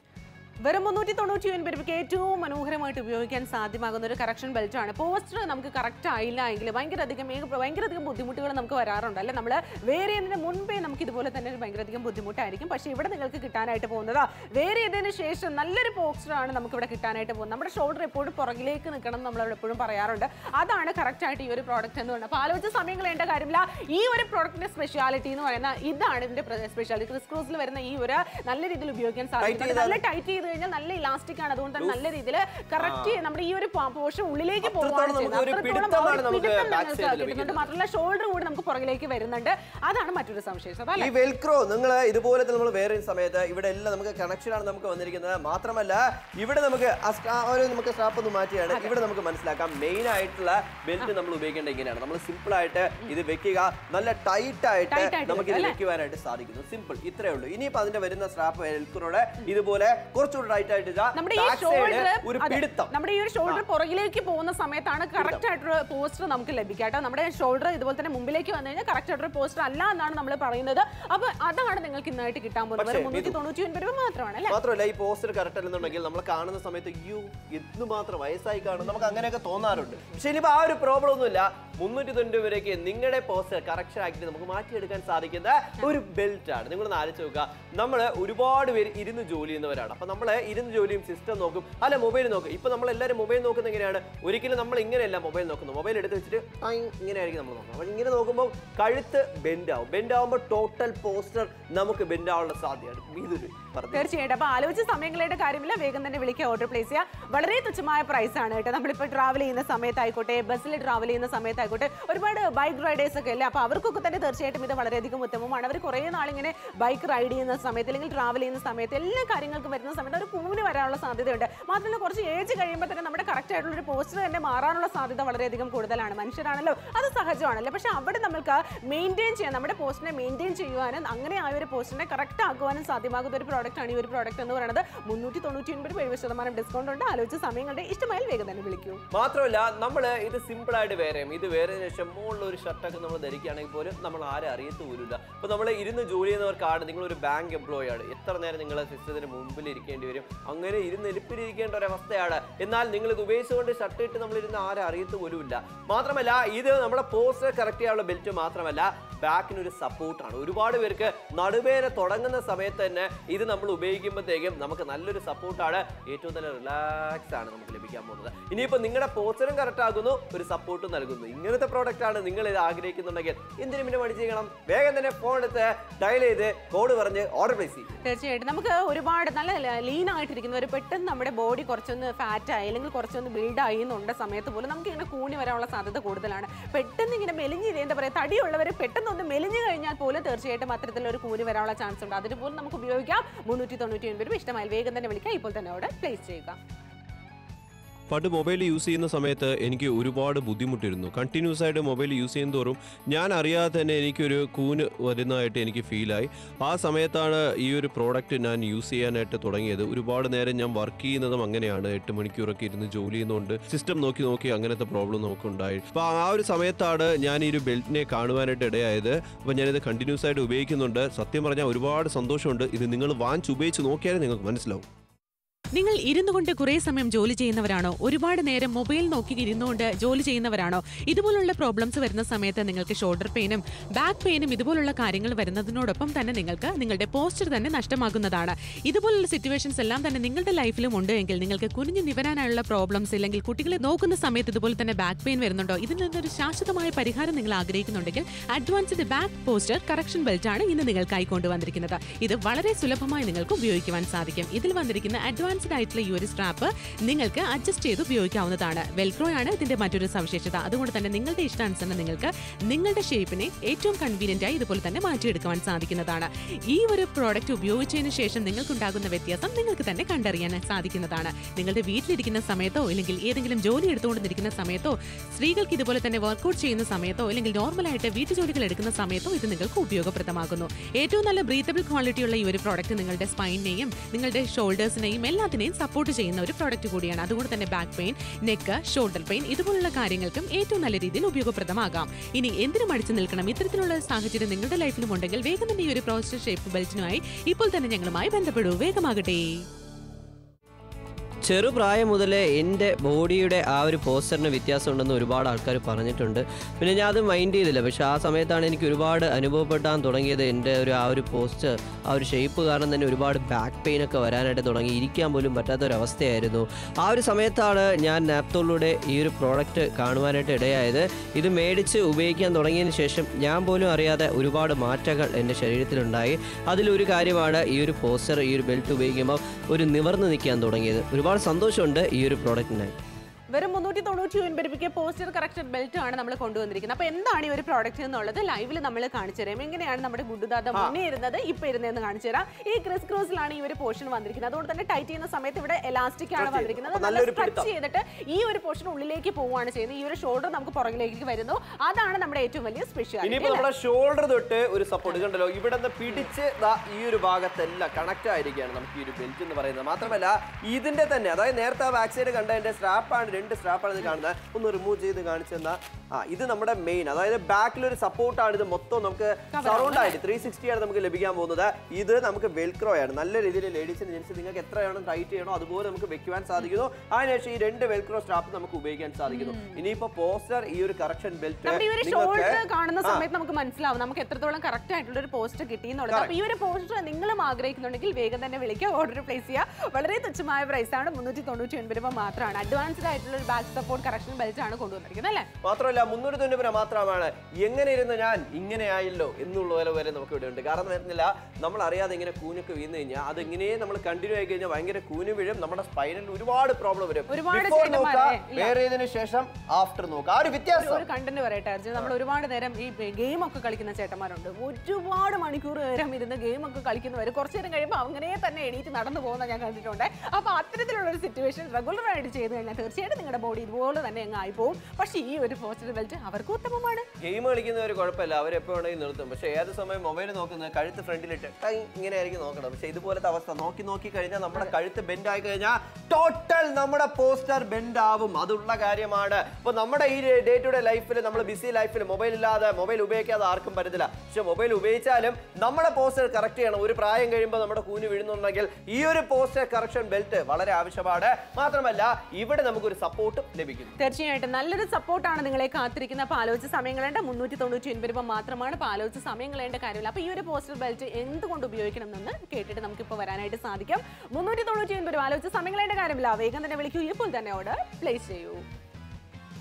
വെറും മുന്നൂറ്റി തൊണ്ണൂറ്റി ഒൻപത് രൂപയ്ക്ക് ഏറ്റവും മനോഹരമായിട്ട് ഉപയോഗിക്കാൻ സാധ്യമാകുന്ന ഒരു കറക്ഷൻ ബെൽറ്റ് ആണ് പോസ്റ്റർ നമുക്ക് കറക്റ്റ് ആയില്ല എങ്കിൽ ഭയങ്കര അധികം ഭയങ്കര അധികം ബുദ്ധിമുട്ടുകൾ നമുക്ക് വരാറുണ്ട് അല്ലെ നമ്മൾ വേറെ ഇതിന് മുൻപേ നമുക്ക് ഇതുപോലെ തന്നെ ഒരു ഭയങ്കര അധികം ബുദ്ധിമുട്ടായിരിക്കും പക്ഷേ ഇവിടെ നിങ്ങൾക്ക് കിട്ടാനായിട്ട് പോകുന്നത് വേറെ ഇതിന് ശേഷം നല്ലൊരു പോസ്റ്റർ ആണ് നമുക്ക് ഇവിടെ കിട്ടാനായിട്ട് പോകുന്നത് നമ്മുടെ ഷോൾഡർ എപ്പോഴും പുറകിലേക്ക് നിൽക്കണം എന്ന് നമ്മൾ എപ്പോഴും പറയാറുണ്ട് അതാണ് കറക്റ്റ് ആയിട്ട് ഈ ഒരു പ്രോഡക്റ്റ് എന്ന് പറയുന്നത് അപ്പോൾ ആലോചിച്ച സമയം കളയേണ്ട കാര്യമില്ല ഈ ഒരു പ്രോഡക്റ്റിന്റെ സ്പെഷ്യാലിറ്റി എന്ന് പറയുന്ന ഇതാണ് ഇതിന്റെ സ്പെഷ്യാലിറ്റി ക്രിസ് ക്രൂസിൽ വരുന്ന ഈ ഒരു നല്ല രീതിയിൽ ഉപയോഗിക്കാൻ സാധിക്കും നല്ല ടൈറ്റ് ചെയ്ത് കഴിഞ്ഞാൽ നല്ല ഇലാസ്റ്റിക് ആണ് അതുകൊണ്ട് തന്നെ നല്ല രീതിയിൽ കറക്റ്റ് നമ്മുടെ ഈ ഒരു പോർഷൻ ഉള്ളിലേക്ക് പോവാണ് അത്രത്തോളം ചെയ്യുന്നത്. നമുക്ക് ഒരു അത്രത്തോളം പിടുത്തമാണ് ഒരു നമുക്ക് പിടുത്തം back നിങ്ങൾക്ക് side ൽ കിട്ടുന്നുണ്ട് ലഭിക്കുന്നത്. മാത്രമല്ല ഷോൾഡർ കൂടി നമുക്ക് പുറകിലേക്ക് വരുന്നുണ്ട് അതാണ് മറ്റൊരു സവിശേഷത ഈ അല്ലേ വെൽക്രോ നിങ്ങൾ ഇതുപോലത്തെ നമ്മൾ വേറെ ഒരു സമയത്ത് ഇവിടെ എല്ലാം നമുക്ക് കണക്ഷൻ ആണ് നമുക്ക് വന്നിരിക്കുന്നത് മാത്രമല്ല ഇവിടെ നമുക്ക് ആ സ്ട്രാ- ആ ഒരു നമുക്ക് സ്ട്രാപ്പ് ഒന്ന് മാറ്റിയാണ് ഇവിടെ നമുക്ക് മനസ്സിലാക്കാം മെയിൻ ആയിട്ടുള്ള ബെൽറ്റ് നമ്മൾ ഉപയോഗിക്കേണ്ട ഇങ്ങനെയാണ് നമ്മൾ സിമ്പിൾ ആയിട്ട് ഇത് വെക്കുക നല്ല ടൈറ്റ് ആയിട്ട് Tight ആയിട്ട് നമുക്ക് ഇത് വെക്കുക, വെക്കുവാനായിട്ട് സാധിക്കുന്നു സിമ്പിൾ ഇത്രേ ഉള്ളൂ ഇനിയിപ്പോ അതിന്റെ വരുന്ന സ്ട്രാപ്പ് വെൽക്രോടെ ഇതുപോലെ കുറച്ചുകൂടി ടൈറ്റ് ആയിട്ട് ഇതാ നമ്മുടെ ഈ back side ഷോൾഡർ ഒരു പിടുത്തം നമ്മുടെ ഈ ഒരു ഷോൾഡർ പുറകിലേക്ക് പോകുന്ന സമയത്താണ് കറക്റ്റ് ആയിട്ടൊരു പോസ്റ്റർ നമുക്ക് ലഭിക്കുക കേട്ടോ നമ്മുടെ ഷോൾഡർ ഇതുപോലെ തന്നെ മുമ്പിലേക്ക് വന്നു കഴിഞ്ഞാൽ കറക്റ്റ് ആയിട്ടൊരു പോസ്റ്റർ അല്ല എന്നാണ് നമ്മൾ പറയുന്നത് അപ്പൊ അതാണ് നിങ്ങൾക്ക് ഇന്നായിട്ട് കിട്ടാൻ പോകുന്നത് പക്ഷേ, മുന്നൂറ്റി തൊണ്ണൂറ്റി ഒൻപത് രൂപ മാത്രമാണ് അല്ലേ മാത്രമല്ല ഈ പോസ്റ്റർ കറക്റ്റ് അല്ലെന്നുണ്ടെങ്കിൽ നമ്മൾ കാണുന്ന സമയത്ത് അയ്യോ എന്ത് മാത്രം വയസ്സായി കാണും നമുക്ക് അങ്ങനെയൊക്കെ തോന്നാറുണ്ട് പക്ഷെ ഇനിയിപ്പോൾ ആ ഒരു പ്രോബ്ലം ഒന്നുമില്ല മുന്നൂറ്റി തൊണ്ണൂറ് വരേക്ക് നിങ്ങളുടെ പോസ്റ്റർ കറക്ഷൻ ആക്കി നമുക്ക് മാറ്റിയെടുക്കാൻ സാധിക്കുന്ന ഒരു ബെൽറ്റ് ആണ് നിങ്ങളൊന്ന് ആലോചിച്ച് നോക്കുക നമ്മൾ ഒരുപാട് പേര് ഇരുന്ന് ജോലി ചെയ്യുന്നവരാണ് അപ്പൊ നമ്മൾ ഇരുന്ന് ജോലിയും സിസ്റ്റം നോക്കും അല്ല മൊബൈൽ നോക്കും ഇപ്പൊ നമ്മൾ എല്ലാവരും മൊബൈൽ നോക്കുന്ന എങ്ങനെയാണ് ഒരിക്കലും നമ്മൾ ഇങ്ങനെയല്ല മൊബൈൽ നോക്കുന്നത് മൊബൈൽ എടുത്ത് വെച്ചിട്ട് ടൈം ഇങ്ങനെ ആയിരിക്കും നമ്മൾ നോക്കുന്നത് അപ്പോൾ ഇങ്ങനെ നോക്കുമ്പോൾ കഴുത്ത് ബെൻഡ് ആവും ബെൻഡ് ആവുമ്പോൾ ടോട്ടൽ പോസ്റ്റർ നമുക്ക് ബെൻഡ് ആവാനുള്ള സാധ്യതയാണ് ഇതൊരു പറഞ്ഞു തീർച്ചയായിട്ടും അപ്പൊ ആലോചിച്ച സമയങ്ങളുടെ കാര്യമില്ല വേഗം തന്നെ വിളിക്കുക ഓർഡർ പ്ലേസ് ചെയ്യുക വളരെ തുച്ഛമായ പ്രൈസ് ആണ് കേട്ടോ നമ്മളിപ്പോൾ ട്രാവൽ ചെയ്യുന്ന സമയത്തായിക്കോട്ടെ ബസ്സിൽ ട്രാവൽ ചെയ്യുന്ന സമയത്തായിക്കോട്ടെ ഒരുപാട് ബൈക്ക് റൈഡേഴ്സ് ഒക്കെ അല്ലേ അപ്പോൾ അവർക്കൊക്കെ തന്നെ തീർച്ചയായിട്ടും ഇത് വളരെയധികം ഉത്തമമാണ് അവർ കുറേ നാളിങ്ങനെ ബൈക്ക് റൈഡ് ചെയ്യുന്ന സമയത്ത് അല്ലെങ്കിൽ ട്രാവൽ ചെയ്യുന്ന സമയത്ത് എല്ലാ കാര്യങ്ങൾക്കും വരുന്ന സമയത്ത് ഒരു കൂന് വരാനുള്ള സാധ്യതയുണ്ട് മാത്രമല്ല കുറച്ച് ഏജ് കഴിയുമ്പോൾ തന്നെ നമ്മുടെ കറക്റ്റ് ആയിട്ടുള്ള ഒരു പോസ്റ്റർ തന്നെ മാറാനുള്ള സാധ്യത വളരെയധികം കൂടുതലാണ് മനുഷ്യരാണല്ലോ അത് സഹജമാണല്ലോ പക്ഷെ അവിടെ നമുക്ക് മെയിൻറ്റെയിൻ ചെയ്യാൻ നമ്മുടെ പോസ്റ്റിനെ മെയിൻറ്റെയിൻ ചെയ്യുവാനും അങ്ങനെ ആ ഒരു പോസ്റ്റിനെ കറക്റ്റ് ആക്കുവാനും സാധ്യമാകുന്ന ഒരു പ്രോഡക്റ്റ് ആണ് ഈ ഒരു പ്രോഡക്റ്റ് എന്ന് പറയുന്നത് മുന്നൂറ്റി തൊണ്ണൂറ്റി ഒൻപത് എഴുപത് ശതമാനം ഡിസ്കൗണ്ട് ഉണ്ട് ആലോചിച്ച സമയങ്ങളുടെ ഇഷ്ടമായാൽ വേഗം തന്നെ വിളിക്കൂ മാത്രമല്ല നമ്മൾ ഇത് സിമ്പിൾ ആയിട്ട് വേറെയും ഇത് വേറെ ശേഷം മുകളിൽ ഒരു ഷർട്ടൊക്കെ നമ്മൾ ധരിക്കുകയാണെങ്കിൽ പോലും നമ്മൾ ആരും അറിയത്ത് പോലുമില്ല അപ്പോൾ നമ്മൾ ഇരുന്ന് ജോലി ചെയ്യുന്നവർക്കാണ് നിങ്ങളൊരു ബാങ്ക് എംപ്ലോയി ആണ് എത്ര നേരം നിങ്ങൾ സിസ്റ്റത്തിന് മുമ്പിൽ ഇരിക്കേണ്ടി വരും അങ്ങനെ ഇരുന്ന് എലിപ്പിലിരിക്കേണ്ട ഒരു അവസ്ഥയാണ് എന്നാൽ നിങ്ങൾ ഇത് ഉപയോഗിച്ചുകൊണ്ട് ഷർട്ട് ഇട്ട് നമ്മൾ ഇരുന്ന് ആരും അറിയത്ത് പോലുമില്ല മാത്രമല്ല ഇത് നമ്മുടെ പോസ്റ്റർ കറക്റ്റ് ചെയ്യാനുള്ള ബെൽറ്റ് മാത്രമല്ല ബാക്കിന് ഒരു സപ്പോർട്ടാണ് ഒരുപാട് പേർക്ക് നടുവേന തുടങ്ങുന്ന സമയത്ത് തന്നെ ഇത് നമ്മൾ ഉപയോഗിക്കുമ്പോഴത്തേക്കും നമുക്ക് നല്ലൊരു സപ്പോർട്ടാണ് ഏറ്റവും നല്ല റിലാക്സ് ആണ് നമുക്ക് ലഭിക്കാൻ പോകുന്നത് ഇനിയിപ്പോൾ നിങ്ങളുടെ പോസ്റ്ററും കറക്റ്റ് ആകുന്നു ഒരു സപ്പോർട്ടും നൽകുന്നു ഇങ്ങനത്തെ പ്രോഡക്റ്റ് ആണ് നിങ്ങൾ ഇത് ആഗ്രഹിക്കുന്നുണ്ടെങ്കിൽ എന്തിനും പിന്നെ മടി ചെയ്യണം വേഗം തന്നെ ഫോൺ എടുത്ത് ഡയൽ ചെയ്ത് കോഡ് പറഞ്ഞ് ഓർഡർ പ്ലേസ് ചെയ്യും തീർച്ചയായിട്ടും നമുക്ക് ഒരുപാട് നല്ല ലീൻ ആയിട്ടിരിക്കുന്നവർ പെട്ടെന്ന് നമ്മുടെ ബോഡി കുറച്ചൊന്ന് ഫാറ്റ് ആയി അല്ലെങ്കിൽ കുറച്ചൊന്ന് ബിൽഡ് ആയി എന്നുണ്ട സമയത്ത് പോലും നമുക്ക് ഇങ്ങനെ കൂണി വരാനുള്ള സാധ്യത കൂടുതലാണ് പെട്ടെന്ന് ഇങ്ങനെ മെലിഞ്ഞ് എന്താ പറയുക തടിയുള്ളവർ പെട്ടെന്ന് ഒന്ന് മെലിഞ്ഞു കഴിഞ്ഞാൽ പോലും പോലും തീർച്ചയായിട്ടും അത്തരത്തിലൊരു കൂലി വരാനുള്ള ചാൻസ് ഉണ്ട് അതിന് പോലും നമുക്ക് ഉപയോഗിക്കാം മുന്നൂറ്റി തൊണ്ണൂറ്റി ഒൻപത് രൂപ ഇഷ്ടമായി വേഗം തന്നെ വിളിക്കാം ഇപ്പോൾ തന്നെ അവിടെ പ്ലേസ് ചെയ്യുക പണ്ട് മൊബൈൽ യൂസ് ചെയ്യുന്ന സമയത്ത് എനിക്ക് ഒരുപാട് ബുദ്ധിമുട്ടിരുന്നു കണ്ടിന്യൂസ് ആയിട്ട് മൊബൈൽ യൂസ് ചെയ്യുന്നതോറും ഞാൻ അറിയാതെ തന്നെ എനിക്കൊരു കൂന് വരുന്നതായിട്ട് എനിക്ക് ഫീലായി ആ സമയത്താണ് ഈ ഒരു പ്രോഡക്റ്റ് ഞാൻ യൂസ് ചെയ്യാനായിട്ട് തുടങ്ങിയത് ഒരുപാട് നേരം ഞാൻ വർക്ക് ചെയ്യുന്നതും അങ്ങനെയാണ് എട്ട് മണിക്കൂറൊക്കെ ഇരുന്ന് ജോലി ചെയ്യുന്നതുകൊണ്ട് സിസ്റ്റം നോക്കി നോക്കി അങ്ങനത്തെ പ്രോബ്ലം നമുക്കുണ്ടായി അപ്പോൾ ആ ഒരു സമയത്താണ് ഞാൻ ഈ ഒരു ബെൽറ്റിനെ കാണുവാനായിട്ട് ഇടയായത് അപ്പോൾ ഞാനിത് കണ്ടിന്യൂസ് ആയിട്ട് ഉപയോഗിക്കുന്നുണ്ട് സത്യം പറഞ്ഞാൽ ഒരുപാട് സന്തോഷമുണ്ട് ഇത് നിങ്ങൾ വാങ്ങിച്ച് ഉപയോഗിച്ച് നോക്കിയാലേ നിങ്ങൾക്ക് മനസ്സിലാവും നിങ്ങൾ ഇരുന്നു കൊണ്ട് കുറേ സമയം ജോലി ചെയ്യുന്നവരാണോ ഒരുപാട് നേരം മൊബൈൽ നോക്കി ഇരുന്നുകൊണ്ട് ജോലി ചെയ്യുന്നവരാണോ ഇതുപോലുള്ള പ്രോബ്ലംസ് വരുന്ന സമയത്ത് നിങ്ങൾക്ക് ഷോൾഡർ പെയിനും ബാക്ക് പെയിനും ഇതുപോലുള്ള കാര്യങ്ങൾ വരുന്നതിനോടൊപ്പം തന്നെ നിങ്ങൾക്ക് നിങ്ങളുടെ പോസ്റ്റർ തന്നെ നഷ്ടമാകുന്നതാണ് ഇതുപോലുള്ള സിറ്റുവേഷൻസ് എല്ലാം തന്നെ നിങ്ങളുടെ ലൈഫിലും ഉണ്ട് എങ്കിൽ നിങ്ങൾക്ക് കുനിഞ്ഞു നിവരാനുള്ള പ്രോബ്ലംസ് ഇല്ലെങ്കിൽ കുട്ടികളെ നോക്കുന്ന സമയത്ത് ഇതുപോലെ തന്നെ ബാക്ക് പെയിൻ വരുന്നുണ്ടോ ഇതിൽ നിന്നൊരു ശാശ്വതമായ പരിഹാരം നിങ്ങൾ ആഗ്രഹിക്കുന്നുണ്ടെങ്കിൽ advanced back posture correction belt ആണ് ഇന്ന് നിങ്ങൾക്കായി കൊണ്ടുവന്നിരിക്കുന്നത് ഇത് വളരെ സുലഭമായി നിങ്ങൾക്ക് ഉപയോഗിക്കുവാൻ സാധിക്കും ഇതിൽ വന്നിരിക്കുന്ന അഡ്വാൻസ്ഡ് ആയിട്ടുള്ള ഈ ഒരു സ്ട്രാപ്പ് നിങ്ങൾക്ക് അഡ്ജസ്റ്റ് ചെയ്ത് ഉപയോഗിക്കാവുന്നതാണ് വെൽക്രോ ആണ് ഇതിന്റെ മറ്റൊരു സവിശേഷത അതുകൊണ്ട് തന്നെ നിങ്ങളുടെ ഇഷ്ടാനുസരണം നിങ്ങൾക്ക് നിങ്ങളുടെ ഷേപ്പിനെ ഏറ്റവും കൺവീനിയന്റ് ആയി ഇതുപോലെ തന്നെ മാറ്റിയെടുക്കുവാൻ സാധിക്കുന്നതാണ് ഈ ഒരു പ്രോഡക്റ്റ് ഉപയോഗിച്ചതിന് ശേഷം നിങ്ങൾക്കുണ്ടാകുന്ന വ്യത്യാസം നിങ്ങൾക്ക് തന്നെ കണ്ടറിയാൻ സാധിക്കുന്നതാണ് നിങ്ങളുടെ വീട്ടിലിരിക്കുന്ന സമയത്തോ അല്ലെങ്കിൽ ഏതെങ്കിലും ജോലി എടുത്തുകൊണ്ടിരിക്കുന്ന സമയത്തോ സ്ത്രീകൾക്ക് ഇതുപോലെ തന്നെ വർക്കൗട്ട് ചെയ്യുന്ന സമയത്തോ അല്ലെങ്കിൽ നോർമലായിട്ട് വീട്ടുജോലികൾ എടുക്കുന്ന സമയത്തോ ഇത് നിങ്ങൾക്ക് ഉപയോഗപ്രദമാകുന്നു ഏറ്റവും നല്ല ബ്രീത്തബിൾ ക്വാളിറ്റിയുള്ള ഈ ഒരു പ്രോഡക്റ്റ് നിങ്ങളുടെ സ്പൈനിനെയും നിങ്ങളുടെ ഷോൾഡേഴ്സിനെയും എല്ലാത്തിനെയും സപ്പോർട്ട് ചെയ്യുന്ന ഒരു പ്രോഡക്റ്റ് കൂടിയാണ് അതുകൊണ്ട് തന്നെ back pain neck shoulder pain ഇതുപോലുള്ള കാര്യങ്ങൾക്കും ഏറ്റവും നല്ല രീതിയിൽ ഉപയോഗപ്രദമാകാം ഇനി എന്തിനു മടിച്ചു നിൽക്കണം ഇത്തരത്തിലുള്ള ഒരു സാഹചര്യം നിങ്ങളുടെ ലൈഫിലും ഉണ്ടെങ്കിൽ വേഗം തന്നെ ഈ ഒരു പ്രോസ്റ്റർ ഷേപ്പ് ബെൽറ്റിനുമായി ഇപ്പോൾ തന്നെ ഞങ്ങളുമായി ബന്ധപ്പെടൂ വേഗമാകട്ടെ ചെറുപ്രായം മുതലേ എൻ്റെ ബോഡിയുടെ ആ ഒരു പോസ്റ്ററിന് വ്യത്യാസമുണ്ടെന്ന് ഒരുപാട് ആൾക്കാർ പറഞ്ഞിട്ടുണ്ട് പിന്നെ ഞാൻ അത് മൈൻഡ് ചെയ്തില്ല പക്ഷേ ആ സമയത്താണ് എനിക്ക് ഒരുപാട് അനുഭവപ്പെടാൻ തുടങ്ങിയത് എൻ്റെ ഒരു ആ ഒരു പോസ്റ്റർ ആ ഒരു ഷേപ്പ് കാരണം തന്നെ ഒരുപാട് ബാക്ക് പെയിൻ ഒക്കെ വരാനായിട്ട് തുടങ്ങി ഇരിക്കാൻ പോലും പറ്റാത്ത ഒരു അവസ്ഥയായിരുന്നു ആ ഒരു സമയത്താണ് ഞാൻ നാപ്തോളിലൂടെ ഈ ഒരു പ്രോഡക്റ്റ് കാണുവാനായിട്ട് ഇടയായത് ഇത് മേടിച്ച് ഉപയോഗിക്കാൻ തുടങ്ങിയതിന് ശേഷം ഞാൻ പോലും അറിയാതെ ഒരുപാട് മാറ്റങ്ങൾ എൻ്റെ ശരീരത്തിലുണ്ടായി അതിലൊരു കാര്യമാണ് ഈ ഒരു പോസ്റ്റർ ഈ ഒരു ബെൽറ്റ് ഉപയോഗിക്കുമ്പോൾ ഒരു നിവർന്ന് നിൽക്കാൻ തുടങ്ങിയത് ഒരുപാട് സന്തോഷമുണ്ട് ഈ ഒരു പ്രോഡക്റ്റിനായി വെറും മുന്നൂറ്റി തൊണ്ണൂറ്റി ഒൻപത് രൂപയ്ക്ക് പോസ്റ്റർ കറക്ഷൻ ബെൽറ്റ് ആണ് നമ്മൾ കൊണ്ടുവന്നിരിക്കുന്നത് അപ്പൊ എന്താണ് ഈ ഒരു പ്രോഡക്റ്റ് എന്നുള്ളത് ലൈവിൽ നമ്മൾ കാണിച്ചു തരാം എങ്ങനെയാണ് നമ്മുടെ ഗുഡുദാദ മുന്നേ ഇരുന്നത് ഇപ്പൊ ഇരുന്നതെന്ന് കാണിച്ചു തരാം ഈ ക്രിസ് ക്രോസിലാണ് ഈ ഒരു പോർഷൻ വന്നിരിക്കുന്നത് അതുകൊണ്ട് തന്നെ ടൈറ്റ് ചെയ്യുന്ന സമയത്ത് ഇവിടെ എലാസ്റ്റിക് ആണ് വന്നിരിക്കുന്നത് അപ്പൊ നല്ല നല്ലൊരു സ്ട്രെച്ച് ചെയ്തിട്ട് ഈ ഒരു പോർഷൻ ഉള്ളിലേക്ക് പോവുകയാണ് ചെയ്യുന്നത് ഈ ഒരു ഷോൾഡർ നമുക്ക് പുറകിലേക്ക് വരുന്നു അതാണ് നമ്മുടെ ഏറ്റവും വലിയ ഇനിയിപ്പോ സ്പെഷ്യാലിറ്റി നമ്മുടെ ഷോൾഡർ തൊട്ട് ഒരു സപ്പോർട്ട് കണ്ടല്ലോ ഇവിടെ നിന്ന് പിടിച്ച് ദാ ഈ ഒരു ഭാഗത്തെല്ലാം കണക്ട് ആയിരിക്കുകയാണ് നമുക്ക് ഈ ഒരു ബെൽറ്റ് എന്ന് പറയുന്നത് മാത്രമല്ല ഇതിന്റെ തന്നെ അതായത് നേരത്തെ ആ ബാക്ക് സൈഡ് കണ്ടതിന്റെ സ്ട്രാപ്പാണ് രണ്ട് സ്ട്രാപ്പാണ് ഇത് കാണുന്നത് ഒന്ന് റിമൂവ് ചെയ്ത് കാണിച്ചെന്നാ ആ ഇത് നമ്മുടെ മെയിൻ അതായത് ബാക്കിൽ ഒരു സപ്പോർട്ടാണ് ഇത് മൊത്തം നമുക്ക് സറൗണ്ട് ആയിട്ട് ത്രീ സിക്സ്റ്റി ആണ് നമുക്ക് ലഭിക്കാൻ പോകുന്നത് ഇത് നമുക്ക് വെൽക്രോ ആണ് നല്ല രീതിയിൽ ലേഡീസിന് ജെൻസ് നിങ്ങൾക്ക് എത്ര വേണം ടൈറ്റ് ചെയ്യണോ അതുപോലെ നമുക്ക് വെക്കുവാൻ സാധിക്കുന്നു അതിനുശേഷം ഈ രണ്ട് വെൽക്രോ സ്ട്രാപ്പ് നമുക്ക് ഉപയോഗിക്കാൻ സാധിക്കുന്നു ഇനിയിപ്പോ പോസ്റ്റർ ഈ ഒരു കറക്ഷൻ ബെൽറ്റ് നമ്മുടെ ഈ ഒരു ഷോൾഡർ കാണുന്ന സമയത്ത് നമുക്ക് മനസ്സിലാവും നമുക്ക് എത്രത്തോളം കറക്റ്റ് ആയിട്ടുള്ള ഒരു പോസ്റ്റ് കിട്ടി എന്നുള്ളത് അപ്പൊ ഈ ഒരു പോസ്റ്റർ നിങ്ങളും ആഗ്രഹിക്കുന്നുണ്ടെങ്കിൽ വേഗം തന്നെ വിളിക്കുക ഓർഡർ പ്ലേസ് ചെയ്യുക വളരെ തുച്ഛമായ പ്രൈസ് ആണ് മുന്നൂറ്റി തൊണ്ണൂറ്റി ഒൻപത് രൂപ മാത്രമാണ് അഡ്വാൻസ്ഡ് ആയിട്ടുള്ള ഒരു ബാക്ക് സപ്പോർട്ട് കറക്ഷൻ ബെൽറ്റ് ആണ് കൊണ്ടുവന്നിരിക്കുന്നത് അല്ലേ മാത്രമല്ല മുന്നൂറ്റി തൊണ്ണൂറ് രൂപ മാത്രമാണ് എങ്ങനെ ഇരുന്ന് ഞാൻ ഇങ്ങനെ ആയല്ലോ എന്നുള്ള പോലെ വരെ നമുക്ക് ഇവിടെ ഉണ്ട് കാരണം വരുന്നില്ല നമ്മൾ അറിയാതെ ഇങ്ങനെ കൂനൊക്കെ വീണ് കഴിഞ്ഞാൽ അത് ഇങ്ങനെ നമ്മൾ കണ്ടിന്യൂ ആയി കഴിഞ്ഞാൽ ഭയങ്കര കൂന് വീഴും നമ്മുടെ സ്പൈനൽ ഒരുപാട് പ്രോബ്ലം വരും ഒരുപാട് Before ചേട്ടന്മാരെ, നോക്കാം, ഇല്ല. വേറെ ഇതിന് ശേഷം ആഫ്റ്റർ നോക്കാം ആ ഒരു വ്യത്യാസം ഒരു കണ്ടന്റ് പറയട്ടെ അർജുൻ നമ്മൾ ഒരുപാട് നേരം ഈ ഗെയിം ഒക്കെ കളിക്കുന്ന ചേട്ടന്മാരുണ്ട് ഒരുപാട് മണിക്കൂർ നേരം ഇരുന്ന് ഗെയിം ഒക്കെ കളിക്കുന്നവർ കുറച്ചു നേരം കഴിയുമ്പോൾ അങ്ങനെ തന്നെ എണീറ്റ് നടന്നു പോകുന്ന ഞാൻ കണ്ടിട്ടുണ്ട് അപ്പൊ അത്തരത്തിലുള്ള ഒരു സിറ്റുവേഷൻ റെഗുലർ ആയിട്ട് ചെയ്ത് കഴിഞ്ഞാൽ തീർച്ചയായിട്ടും നിങ്ങളുടെ ബോഡി ഇതുപോലെ തന്നെ അങ്ങ് ആയി പോകും പക്ഷേ ഈ ഒരു പോസ്റ്റർ ബെൽറ്റ് അവർക്ക് ഉത്തമമാണ് ഗെയിം കളിക്കുന്നവർ കുഴപ്പമില്ല അവർ എപ്പോൾ വേണമെങ്കിൽ നിർത്തും പക്ഷേ ഏത് സമയം മൊബൈൽ നോക്കുന്നത് കഴുത്ത് ഫ്രണ്ടിലിട്ട് ടൈ ഇങ്ങനെ ആയിരിക്കും നോക്കണം പക്ഷേ ഇതുപോലത്തെ അവസ്ഥ നോക്കി നോക്കി കഴിഞ്ഞാൽ നമ്മുടെ കഴുത്ത് ബെൻഡ് ആയി കഴിഞ്ഞാൽ ടോട്ടൽ നമ്മുടെ പോസ്റ്റർ ബെൻഡ് ആവും അതുള്ള കാര്യമാണ് അപ്പോൾ നമ്മുടെ ഈ ഡേ ടു ഡേ ലൈഫിൽ നമ്മൾ ബിസി ലൈഫിൽ മൊബൈൽ ഇല്ലാതെ മൊബൈൽ ഉപയോഗിക്കാതെ ആർക്കും പറ്റത്തില്ല പക്ഷെ മൊബൈൽ ഉപയോഗിച്ചാലും നമ്മുടെ പോസ്റ്റർ കറക്റ്റ് ചെയ്യണം ഒരു പ്രായം കഴിയുമ്പോൾ നമ്മുടെ കൂന് വീഴുന്നുണ്ടെങ്കിൽ ഈ ഒരു പോസ്റ്റർ കറക്ഷൻ ബെൽറ്റ് വളരെ ആവശ്യമാണ് മാത്രമല്ല ഇവിടെ നമുക്കൊരു സപ്പോർട്ടും ലഭിക്കുന്നു തീർച്ചയായിട്ടും നല്ലൊരു സപ്പോർട്ടാണ് നിങ്ങളെ കാത്തിരിക്കുന്ന അപ്പോൾ ആലോചിച്ച സമയങ്ങളുണ്ട് മുന്നൂറ്റി തൊണ്ണൂറ്റി ഒൻപത് രൂപ മാത്രമാണ് അപ്പോൾ ആലോചിച്ച സമയങ്ങളേണ്ട കാര്യമില്ല അപ്പോൾ ഈ ഒരു പോസ്റ്റർ ബെൽറ്റ് എന്തുകൊണ്ട് ഉപയോഗിക്കണം എന്ന് കേട്ടിട്ട് നമുക്കിപ്പോൾ വരാനായിട്ട് സാധിക്കും മുന്നൂറ്റി തൊണ്ണൂറ്റി ഒൻപത് രൂപ ആലോചിച്ച സമയങ്ങളേണ്ട കാര്യമില്ല വേഗം തന്നെ വിളിക്കൂ ഇപ്പോൾ തന്നെ ഓർഡർ പ്ലേസ് ചെയ്യൂ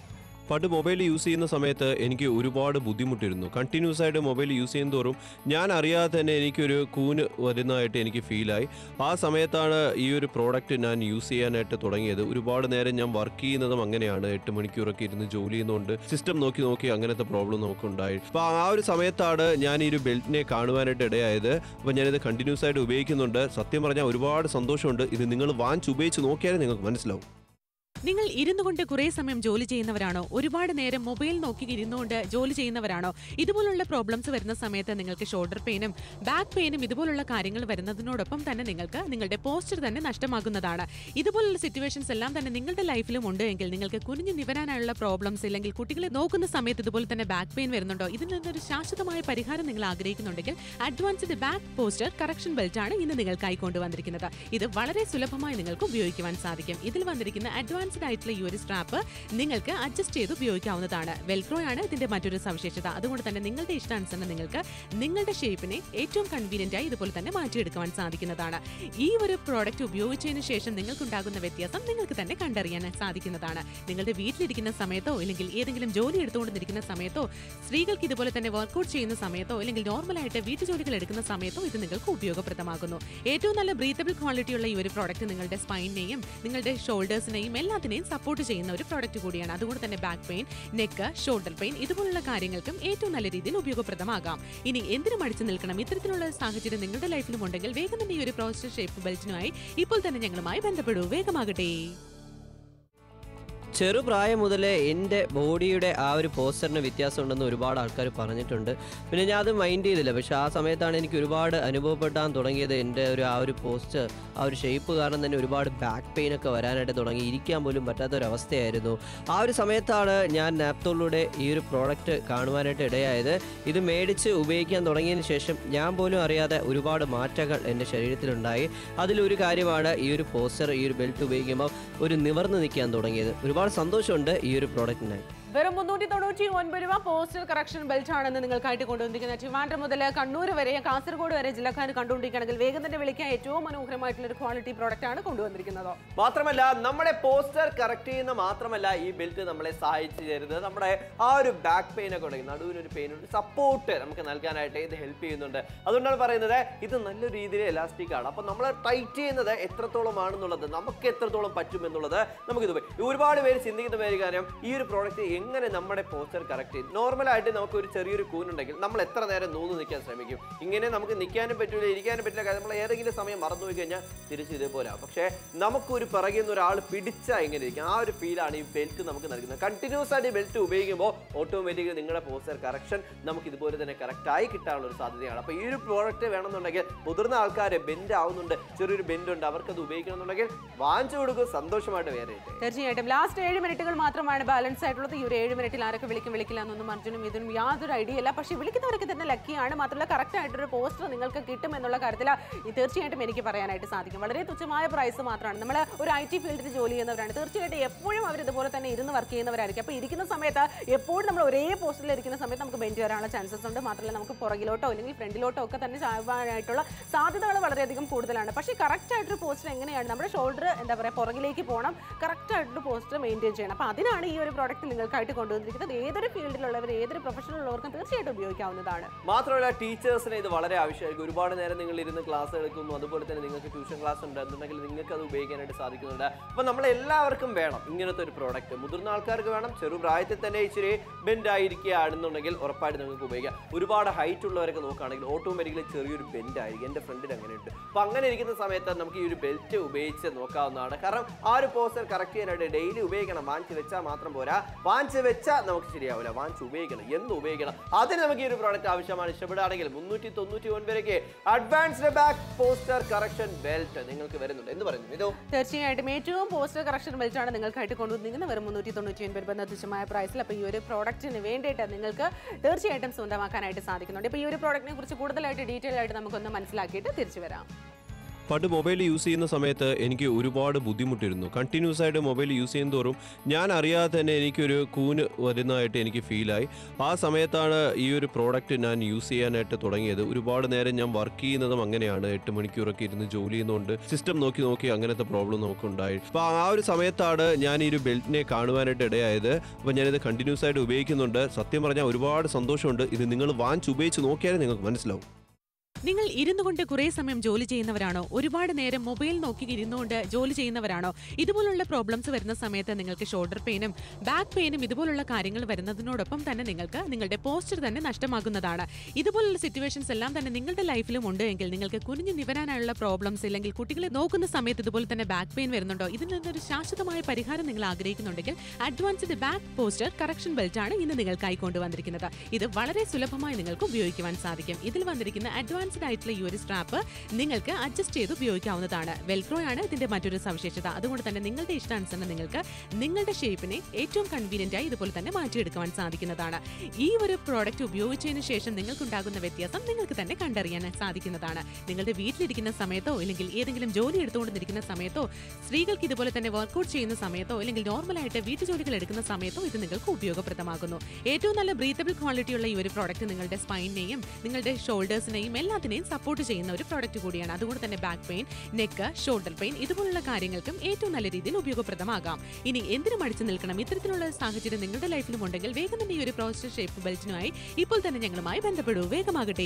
പണ്ട് മൊബൈൽ യൂസ് ചെയ്യുന്ന സമയത്ത് എനിക്ക് ഒരുപാട് ബുദ്ധിമുട്ടിരുന്നു കണ്ടിന്യൂസ് ആയിട്ട് മൊബൈൽ യൂസ് ചെയ്യുന്നതോറും ഞാൻ അറിയാതെ തന്നെ എനിക്കൊരു കൂന് വരുന്നതായിട്ട് എനിക്ക് ഫീലായി ആ സമയത്താണ് ഈ ഒരു പ്രോഡക്റ്റ് ഞാൻ യൂസ് ചെയ്യാനായിട്ട് തുടങ്ങിയത് ഒരുപാട് നേരം ഞാൻ വർക്ക് ചെയ്യുന്നതും അങ്ങനെയാണ് എട്ട് മണിക്കൂറൊക്കെ ഇരുന്ന് ജോലി ചെയ്യുന്നതുകൊണ്ട് സിസ്റ്റം നോക്കി നോക്കി അങ്ങനത്തെ പ്രോബ്ലം നമുക്കുണ്ടായി അപ്പോൾ ആ ഒരു സമയത്താണ് ഞാൻ ഈ ഒരു ബെൽറ്റിനെ കാണുവാനായിട്ട് ഇടയായത് അപ്പോൾ ഞാനിത് കണ്ടിന്യൂസ് ആയിട്ട് ഉപയോഗിക്കുന്നുണ്ട് സത്യം പറഞ്ഞാൽ ഒരുപാട് സന്തോഷമുണ്ട് ഇത് നിങ്ങൾ വാങ്ങിച്ച് ഉപയോഗിച്ച് നോക്കിയാലേ നിങ്ങൾക്ക് മനസ്സിലാവും നിങ്ങൾ ഇരുന്നു കൊണ്ട് കുറേ സമയം ജോലി ചെയ്യുന്നവരാണോ ഒരുപാട് നേരം മൊബൈൽ നോക്കി ഇരുന്നുകൊണ്ട് ജോലി ചെയ്യുന്നവരാണോ ഇതുപോലുള്ള പ്രോബ്ലംസ് വരുന്ന സമയത്ത് നിങ്ങൾക്ക് ഷോൾഡർ പെയിനും ബാക്ക് പെയിനും ഇതുപോലുള്ള കാര്യങ്ങൾ വരുന്നതിനോടൊപ്പം തന്നെ നിങ്ങൾക്ക് നിങ്ങളുടെ പോസ്റ്റർ തന്നെ നഷ്ടമാകുന്നതാണ് ഇതുപോലുള്ള സിറ്റുവേഷൻസ് എല്ലാം തന്നെ നിങ്ങളുടെ ലൈഫിലും ഉണ്ട് എങ്കിൽ നിങ്ങൾക്ക് കുനിഞ്ഞു നിവരാനുള്ള പ്രോബ്ലംസ് ഇല്ലെങ്കിൽ കുട്ടികളെ നോക്കുന്ന സമയത്ത് ഇതുപോലെ തന്നെ ബാക്ക് പെയിൻ വരുന്നുണ്ടോ ഇതിൽ നിന്നൊരു ശാശ്വതമായ പരിഹാരം നിങ്ങൾ ആഗ്രഹിക്കുന്നുണ്ടെങ്കിൽ advanced back posture correction belt ആണ് ഇന്ന് നിങ്ങൾക്കായി കൊണ്ടുവന്നിരിക്കുന്നത് ഇത് വളരെ സുലഭമായി നിങ്ങൾക്ക് ഉപയോഗിക്കുവാൻ സാധിക്കും ഇതിൽ വന്നിരിക്കുന്ന അഡ്വാൻസ്ഡ് ആയിട്ടുള്ള ഈ ഒരു സ്ട്രാപ്പ് നിങ്ങൾക്ക് അഡ്ജസ്റ്റ് ചെയ്ത് ഉപയോഗിക്കാവുന്നതാണ് വെൽക്രോ ആണ് ഇതിന്റെ മറ്റൊരു സവിശേഷത അതുകൊണ്ട് തന്നെ നിങ്ങളുടെ ഇഷ്ടാനുസരണം നിങ്ങൾക്ക് നിങ്ങളുടെ ഷേപ്പിനെ ഏറ്റവും കൺവീനിയന്റ് ആയി ഇതുപോലെ തന്നെ മാറ്റിയെടുക്കുവാൻ സാധിക്കുന്നതാണ് ഈ ഒരു പ്രോഡക്റ്റ് ഉപയോഗിച്ചതിന് ശേഷം നിങ്ങൾക്കുണ്ടാകുന്ന വ്യത്യാസം നിങ്ങൾക്ക് തന്നെ കണ്ടറിയാൻ സാധിക്കുന്നതാണ് നിങ്ങളുടെ വീട്ടിലിരിക്കുന്ന സമയത്തോ അല്ലെങ്കിൽ ഏതെങ്കിലും ജോലി എടുത്തുകൊണ്ടിരിക്കുന്ന സമയത്തോ സ്ത്രീകൾക്ക് ഇതുപോലെ തന്നെ വർക്കൗട്ട് ചെയ്യുന്ന സമയത്തോ അല്ലെങ്കിൽ നോർമലായിട്ട് വീട്ടുജോലികൾ എടുക്കുന്ന സമയത്തോ ഇത് നിങ്ങൾക്ക് ഉപയോഗപ്രദമാകുന്നു ഏറ്റവും നല്ല ബ്രീത്തബിൾ ക്വാളിറ്റിയുള്ള ഈ ഒരു പ്രോഡക്റ്റ് നിങ്ങളുടെ സ്പൈനിനെയും നിങ്ങളുടെ ഷോൾഡേഴ്സിനെയും എല്ലാത്തിനെയും സപ്പോർട്ട് ചെയ്യുന്ന ഒരു പ്രോഡക്റ്റ് കൂടിയാണ് അതുകൊണ്ട് തന്നെ back pain neck shoulder pain ഇതുപോലുള്ള കാര്യങ്ങൾക്കും ഏറ്റവും നല്ല രീതിയിൽ ഉപയോഗപ്രദമാകാം ഇനി എന്തിനു മടിച്ചു നിൽക്കണം ഇത്തരത്തിലുള്ള സാഹചര്യം നിങ്ങളുടെ ലൈഫിലും ഉണ്ടെങ്കിൽ വേഗം തന്നെ ഈ ഒരു പ്രോസ്റ്റർ ഷേപ്പ് ബെൽറ്റിനുമായി ഇപ്പോൾ തന്നെ ഞങ്ങളുമായി ബന്ധപ്പെടൂ വേഗമാകട്ടെ ചെറുപ്രായം മുതലേ എൻ്റെ ബോഡിയുടെ ആ ഒരു പോസ്റ്ററിന് വ്യത്യാസമുണ്ടെന്ന് ഒരുപാട് ആൾക്കാർ പറഞ്ഞിട്ടുണ്ട് പിന്നെ ഞാൻ അത് മൈൻഡ് ചെയ്തില്ല പക്ഷേ ആ സമയത്താണ് എനിക്ക് ഒരുപാട് അനുഭവപ്പെടാൻ തുടങ്ങിയത് എൻ്റെ ഒരു ആ ഒരു പോസ്റ്റർ ആ ഒരു ഷേപ്പ് കാരണം തന്നെ ഒരുപാട് ബാക്ക് പെയിൻ ഒക്കെ വരാനായിട്ട് തുടങ്ങി ഇരിക്കാൻ പോലും പറ്റാത്ത ഒരു അവസ്ഥയായിരുന്നു ആ ഒരു സമയത്താണ് ഞാൻ നാപ്തോളിലൂടെ ഈ ഒരു പ്രോഡക്റ്റ് കാണുവാനായിട്ട് ഇടയായത് ഇത് മേടിച്ച് ഉപയോഗിക്കാൻ തുടങ്ങിയതിന് ശേഷം ഞാൻ പോലും അറിയാതെ ഒരുപാട് മാറ്റങ്ങൾ എൻ്റെ ശരീരത്തിലുണ്ടായി അതിലൊരു കാര്യമാണ് ഈ ഒരു പോസ്റ്റർ ഈ ഒരു ബെൽറ്റ് ഉപയോഗിക്കുമ്പോൾ ഒരു നിവർന്ന് നിൽക്കാൻ തുടങ്ങിയത് ഒരുപാട് സന്തോഷമുണ്ട് ഈ ഒരു പ്രോഡക്റ്റിനായി വെറും മുന്നൂറ്റി തൊണ്ണൂറ്റി ഒൻപത് രൂപ പോസ്റ്റൽ കറക്ഷൻ ബെൽറ്റ് ആണെന്ന് നിങ്ങൾക്കായിട്ട് കൊണ്ടുവന്നിരിക്കുന്നത് ട്രിവാൻഡ്രം മുതൽ കണ്ണൂർ വരെ കാസർഗോഡ് വരെ ജില്ലക്കാർ കണ്ടുകൊണ്ടിരിക്കുകയാണെങ്കിൽ വേഗം തന്നെ വിളിക്കാൻ ഏറ്റവും മനോഹരമായിട്ടുള്ള ഒരു ക്വാളിറ്റി പ്രോഡക്റ്റ് ആണ് കൊണ്ടുവന്നിരിക്കുന്നത് മാത്രമല്ല നമ്മുടെ പോസ്റ്റർ കറക്റ്റ് ചെയ്യുന്ന മാത്രമല്ല ഈ ബെൽറ്റ് നമ്മളെ സഹായിച്ചു തരുന്നത് നമ്മുടെ ആ ഒരു ബാക്ക് പെയിൻ ഒക്കെ ഉണ്ടെങ്കിൽ നടുവിന് ഒരു പെയിൻ ഒരു സപ്പോർട്ട് നമുക്ക് നൽകാനായിട്ട് ഇത് ഹെൽപ്പ് ചെയ്യുന്നുണ്ട് അതുകൊണ്ടാണ് പറയുന്നത് ഇത് നല്ല രീതിയിൽ എലാസ്റ്റിക് ആണ് അപ്പൊ നമ്മൾ ടൈറ്റ് ചെയ്യുന്നത് എത്രത്തോളം ആണെന്നുള്ളത് നമുക്ക് എത്രത്തോളം പറ്റും എന്നുള്ളത് നമുക്ക് ഇത് ഒരുപാട് പേര് ചിന്തിക്കുന്ന പേര് കാര്യം ഈ ഒരു പ്രോഡക്റ്റ് എങ്ങനെ നമ്മുടെ പോസ്റ്റർ കറക്റ്റ് ചെയ്യും നോർമലായിട്ട് നമുക്ക് ഒരു ചെറിയൊരു കൂനുണ്ടെങ്കിൽ നമ്മൾ എത്ര നേരം നൂന്ന് നിൽക്കാൻ ശ്രമിക്കും ഇങ്ങനെ നമുക്ക് നിൽക്കാനും പറ്റില്ല ഇരിക്കാനും പറ്റില്ല കാര്യം നമ്മൾ ഏതെങ്കിലും സമയം മറന്നു പോയി കഴിഞ്ഞാൽ തിരിച്ച് ഇതേപോലെ പക്ഷേ നമുക്കൊരു പിറകിൽ നിന്ന് ഒരാൾ പിടിച്ചാൽ എങ്ങനെ ഇരിക്കും ആ ഒരു ഫീലാണ് ഈ ബെൽറ്റ് നമുക്ക് നൽകുന്നത് കണ്ടിന്യൂസ് ആയിട്ട് ബെൽറ്റ് ഉപയോഗിക്കുമ്പോൾ ഓട്ടോമാറ്റിക്കലി നിങ്ങളുടെ പോസ്റ്റർ കറക്ഷൻ നമുക്ക് ഇതുപോലെ തന്നെ കറക്റ്റായി കിട്ടാനുള്ള ഒരു സാധ്യതയാണ് അപ്പോൾ ഈ ഒരു പ്രോഡക്റ്റ് വേണമെന്നുണ്ടെങ്കിൽ മുതിർന്ന ആൾക്കാർ ബെൻഡ് ആവുന്നുണ്ട് ചെറിയൊരു ബെൻഡ് ഉണ്ട് അവർക്കത് ഉപയോഗിക്കണമെന്നുണ്ടെങ്കിൽ വാങ്ങിച്ചു കൊടുക്കും സന്തോഷമായിട്ട് വേറെ ഇട്ട്. തീർച്ചയായിട്ടും ലാസ്റ്റ് ഏഴ് മിനിറ്റുകൾ മാത്രമാണ് ബാലൻസ് ആയിട്ടുള്ളത് ഈ ഒരു ഏഴ് മിനിറ്റിൽ ആരൊക്കെ വിളിക്കും വിളിക്കില്ല എന്നൊന്നും അർജുനും ഇതിനും യാതൊരു ഐഡിയ ഇല്ല പക്ഷേ വിളിക്കുന്നവരൊക്കെ തന്നെ ലക്കിയാണ് മാത്രമല്ല കറക്റ്റ് ആയിട്ടൊരു പോസ്റ്റർ നിങ്ങൾക്ക് കിട്ടും എന്നുള്ള കാര്യത്തിൽ ഈ തീർച്ചയായിട്ടും എനിക്ക് പറയാനായിട്ട് സാധിക്കും വളരെ തുച്ഛമായ പ്രൈസ് മാത്രമാണ് നമ്മൾ ഒരു ഐ ടി ഫീൽഡിൽ ജോലി ചെയ്യുന്നവരാണ് തീർച്ചയായിട്ടും എപ്പോഴും അവർ ഇതുപോലെ തന്നെ ഇരുന്ന് വർക്ക് ചെയ്യുന്നവരായിരിക്കും അപ്പോൾ ഇരിക്കുന്ന സമയത്ത് എപ്പോഴും നമ്മൾ ഒരേ പോസ്റ്റിൽ ഇരിക്കുന്ന സമയത്ത് നമുക്ക് ബെഞ്ച് വരാനുള്ള ചാൻസസ് ഉണ്ട് മാത്രമല്ല നമുക്ക് പുറകിലോട്ടോ അല്ലെങ്കിൽ ഫ്രണ്ടിലോട്ടോ ഒക്കെ തന്നെ ചാവാനായിട്ടുള്ള സാധ്യതകൾ വളരെയധികം കൂടുതലാണ് പക്ഷേ കറക്റ്റ് ആയിട്ടൊരു പോസ്റ്റർ എങ്ങനെയാണ് നമ്മുടെ ഷോൾഡർ എന്താ പറയുക പുറകിലേക്ക് പോകണം കറക്റ്റ് ആയിട്ടൊരു പോസ്റ്റർ മെയിൻറ്റെയിൻ ചെയ്യണം അപ്പോൾ അതിനാണ് ഈ ഒരു പ്രോഡക്റ്റ് നിങ്ങൾക്കായിട്ട് കൊണ്ടുവന്നിരിക്കുന്നത് ഏതൊരു ഫീൽഡിലുള്ളവർ ഏതൊരു പ്രൊഫഷനിലുള്ളവർക്കും തീർച്ചയായിട്ടും ഉപയോഗിക്കാവുന്നതാണ് മാത്രമല്ല ടീച്ചേഴ്സിന് ഇത് വളരെ ആവശ്യമായിരിക്കും ഒരുപാട് നേരം നിങ്ങൾ ഇരുന്ന് ക്ലാസ് എടുക്കുന്നു അതുപോലെ തന്നെ നിങ്ങൾക്ക് ട്യൂഷൻ ക്ലാസ് ഉണ്ട് എന്നുണ്ടെങ്കിൽ നിങ്ങൾക്ക് അത് ഉപയോഗിക്കാനായിട്ട് സാധിക്കുന്നുണ്ട് അപ്പോൾ നമ്മൾ എല്ലാവർക്കും വേണം ഇങ്ങനത്തെ ഒരു പ്രോഡക്റ്റ് മുതിർന്ന ആൾക്കാർക്ക് വേണം ചെറുപ്രായത്തിൽ തന്നെ ഇച്ചിരി ബെൻഡ് ആയിരിക്കുകയാണെന്നുണ്ടെങ്കിൽ ഉറപ്പായിട്ട് നിങ്ങൾക്ക് ഉപയോഗിക്കാം ഒരുപാട് ഹൈറ്റ് ഉള്ളവരൊക്കെ നോക്കുകയാണെങ്കിൽ ഓട്ടോമാറ്റിക്കലി ചെറിയൊരു ബെൻഡ് ആയിരിക്കും എൻ്റെ ഫ്രണ്ടിൽ അങ്ങനെയുണ്ട് അപ്പോൾ അങ്ങനെ ഇരിക്കുന്ന സമയത്ത് നമുക്ക് ഈ ഒരു ബെൽറ്റ് ഉപയോഗിച്ച് നോക്കാവുന്നതാണ് കാരണം ആ ഒരു പോസ്റ്റർ കറക്റ്റ് ചെയ്യാനായിട്ട് ഡെയിലി ഉപയോഗിക്കണം വാങ്ങിച്ച് വെച്ചാൽ മാത്രം പോരാ വാങ്ങിച്ച് വെച്ചാൽ നമുക്ക് ശരിയാവില്ല വാങ്ങിച്ച് ഉപയോഗിക്കണം എന്ന് ഉപയോഗിക്കണം അതിന് നമുക്ക് ഈ ഒരു പ്രോഡക്റ്റ് ആവശ്യമാണ് ഇഷ്ടപ്പെടുകയാണെങ്കിൽ മുന്നൂറ്റി തൊണ്ണൂറ്റി ഒൻപതിലേക്ക് advanced back posture correction belt നിങ്ങൾക്ക് വരുന്നുണ്ട് എന്ന് പറയുന്നു ഇതോ തീർച്ചയായിട്ടും ഏറ്റവും പോസ്റ്റർ കറക്ഷൻ ബെൽറ്റ് ആണ് നിങ്ങൾക്കായിട്ട് കൊണ്ടുവന്നിരിക്കുന്നത് വെറും മുന്നൂറ്റി തൊണ്ണൂറ്റി ഒൻപത് എന്ന തുച്ഛമായ പ്രൈസിൽ അപ്പോൾ ഈ ഒരു പ്രോഡക്റ്റിന് വേണ്ടിയിട്ട് നിങ്ങൾക്ക് തീർച്ചയായിട്ടും സ്വന്തമാക്കാനായിട്ട് സാധിക്കുന്നുണ്ട് ഇപ്പോൾ ഈ ഒരു പ്രോഡക്റ്റിനെ കുറിച്ച് കൂടുതലായിട്ട് ഡീറ്റെയിൽ ആയിട്ട് നമുക്കൊന്ന് മനസ്സിലാക്കിയിട്ട് തിരിച്ചു വരാം പണ്ട് മൊബൈൽ യൂസ് ചെയ്യുന്ന സമയത്ത് എനിക്ക് ഒരുപാട് ബുദ്ധിമുട്ടിരുന്നു കണ്ടിന്യൂസ് ആയിട്ട് മൊബൈൽ യൂസ് ചെയ്യുന്നതോറും ഞാൻ അറിയാതെ തന്നെ എനിക്കൊരു കൂന് വരുന്നതായിട്ട് എനിക്ക് ഫീലായി ആ സമയത്താണ് ഈ ഒരു പ്രോഡക്റ്റ് ഞാൻ യൂസ് ചെയ്യാനായിട്ട് തുടങ്ങിയത് ഒരുപാട് നേരം ഞാൻ വർക്ക് ചെയ്യുന്നതും അങ്ങനെയാണ് എട്ട് മണിക്കൂറൊക്കെ ഇരുന്ന് ജോലി ചെയ്യുന്നതുകൊണ്ട് സിസ്റ്റം നോക്കി നോക്കി അങ്ങനത്തെ പ്രോബ്ലം നമുക്കുണ്ടായി അപ്പോൾ ആ ഒരു സമയത്താണ് ഞാൻ ഈ ഒരു ബെൽറ്റിനെ കാണുവാനായിട്ട് ഇടയായത് അപ്പോൾ ഞാനിത് കണ്ടിന്യൂസ് ആയിട്ട് ഉപയോഗിക്കുന്നുണ്ട് സത്യം പറഞ്ഞാൽ ഒരുപാട് സന്തോഷമുണ്ട് ഇത് നിങ്ങൾ വാങ്ങിച്ച് ഉപയോഗിച്ച് നോക്കിയാലേ നിങ്ങൾക്ക് മനസ്സിലാവും നിങ്ങൾ ഇരുന്നു കൊണ്ട് കുറേ സമയം ജോലി ചെയ്യുന്നവരാണോ ഒരുപാട് നേരം മൊബൈൽ നോക്കി ഇരുന്നുകൊണ്ട് ജോലി ചെയ്യുന്നവരാണോ ഇതുപോലുള്ള പ്രോബ്ലംസ് വരുന്ന സമയത്ത് നിങ്ങൾക്ക് ഷോൾഡർ പെയിനും ബാക്ക് പെയിനും ഇതുപോലുള്ള കാര്യങ്ങൾ വരുന്നതിനോടൊപ്പം തന്നെ നിങ്ങൾക്ക് നിങ്ങളുടെ പോസ്റ്റർ തന്നെ നഷ്ടമാകുന്നതാണ് ഇതുപോലുള്ള സിറ്റുവേഷൻസ് എല്ലാം തന്നെ നിങ്ങളുടെ ലൈഫിലും ഉണ്ട് എങ്കിൽ നിങ്ങൾക്ക് കുനിഞ്ഞു നിവരാനുള്ള പ്രോബ്ലംസ് ഇല്ലെങ്കിൽ കുട്ടികളെ നോക്കുന്ന സമയത്ത് ഇതുപോലെ തന്നെ ബാക്ക് പെയിൻ വരുന്നുണ്ടോ ഇതിൽ നിന്നൊരു ശാശ്വതമായ പരിഹാരം നിങ്ങൾ ആഗ്രഹിക്കുന്നുണ്ടെങ്കിൽ advanced back posture correction belt ആണ് ഇന്ന് നിങ്ങൾക്കായി കൊണ്ടുവന്നിരിക്കുന്നത് ഇത് വളരെ സുലഭമായി നിങ്ങൾക്ക് ഉപയോഗിക്കുവാൻ സാധിക്കും ഇതിൽ വന്നിരിക്കുന്ന അഡ്വാൻസ്ഡ് ആയിട്ടുള്ള ഈ ഒരു സ്ട്രാപ്പ് നിങ്ങൾക്ക് അഡ്ജസ്റ്റ് ചെയ്ത് ഉപയോഗിക്കാവുന്നതാണ് വെൽക്രോ ആണ് ഇതിന്റെ മറ്റൊരു സവിശേഷത അതുകൊണ്ട് തന്നെ നിങ്ങളുടെ ഇഷ്ടാനുസരണം നിങ്ങൾക്ക് നിങ്ങളുടെ ഷേപ്പിനെ ഏറ്റവും കൺവീനിയന്റ് ആയി ഇതുപോലെ തന്നെ മാറ്റിയെടുക്കുവാൻ സാധിക്കുന്നതാണ് ഈ ഒരു പ്രോഡക്റ്റ് ഉപയോഗിച്ചതിന് ശേഷം നിങ്ങൾക്കുണ്ടാകുന്ന വ്യത്യാസം നിങ്ങൾക്ക് തന്നെ കണ്ടറിയാൻ സാധിക്കുന്നതാണ് നിങ്ങളുടെ വീട്ടിലിരിക്കുന്ന സമയത്തോ അല്ലെങ്കിൽ ഏതെങ്കിലും ജോലി എടുത്തുകൊണ്ടിരിക്കുന്ന സമയത്തോ സ്ത്രീകൾക്ക് ഇതുപോലെ തന്നെ വർക്കൗട്ട് ചെയ്യുന്ന സമയത്തോ അല്ലെങ്കിൽ നോർമലായിട്ട് വീട്ടുജോലികൾ എടുക്കുന്ന സമയത്തോ ഇത് നിങ്ങൾക്ക് ഉപയോഗപ്രദമാകുന്നു ഏറ്റവും നല്ല ബ്രീത്തബിൾ ക്വാളിറ്റിയുള്ള ഈ ഒരു പ്രോഡക്റ്റ് നിങ്ങളുടെ സ്പൈനിനെയും നിങ്ങളുടെ ഷോൾഡേഴ്സിനെയും എല്ലാത്തിനെയും സപ്പോർട്ട് ചെയ്യുന്ന ഒരു പ്രോഡക്റ്റ് കൂടിയാണ് അതുകൊണ്ട് തന്നെ back pain neck shoulder pain ഇതുപോലുള്ള കാര്യങ്ങൾക്കും ഏറ്റവും നല്ല രീതിയിൽ ഉപയോഗപ്രദമാകാം ഇനി എന്തിനു മടിച്ചു നിൽക്കണം ഇത്തരത്തിലുള്ള സാഹചര്യം നിങ്ങളുടെ ലൈഫിലും ഉണ്ടെങ്കിൽ വേഗം തന്നെ ഈ ഒരു പ്രോസ്റ്റർ ഷേപ്പ് ബെൽറ്റിനുമായി ഇപ്പോൾ തന്നെ ഞങ്ങളുമായി ബന്ധപ്പെടൂ വേഗമാകട്ടെ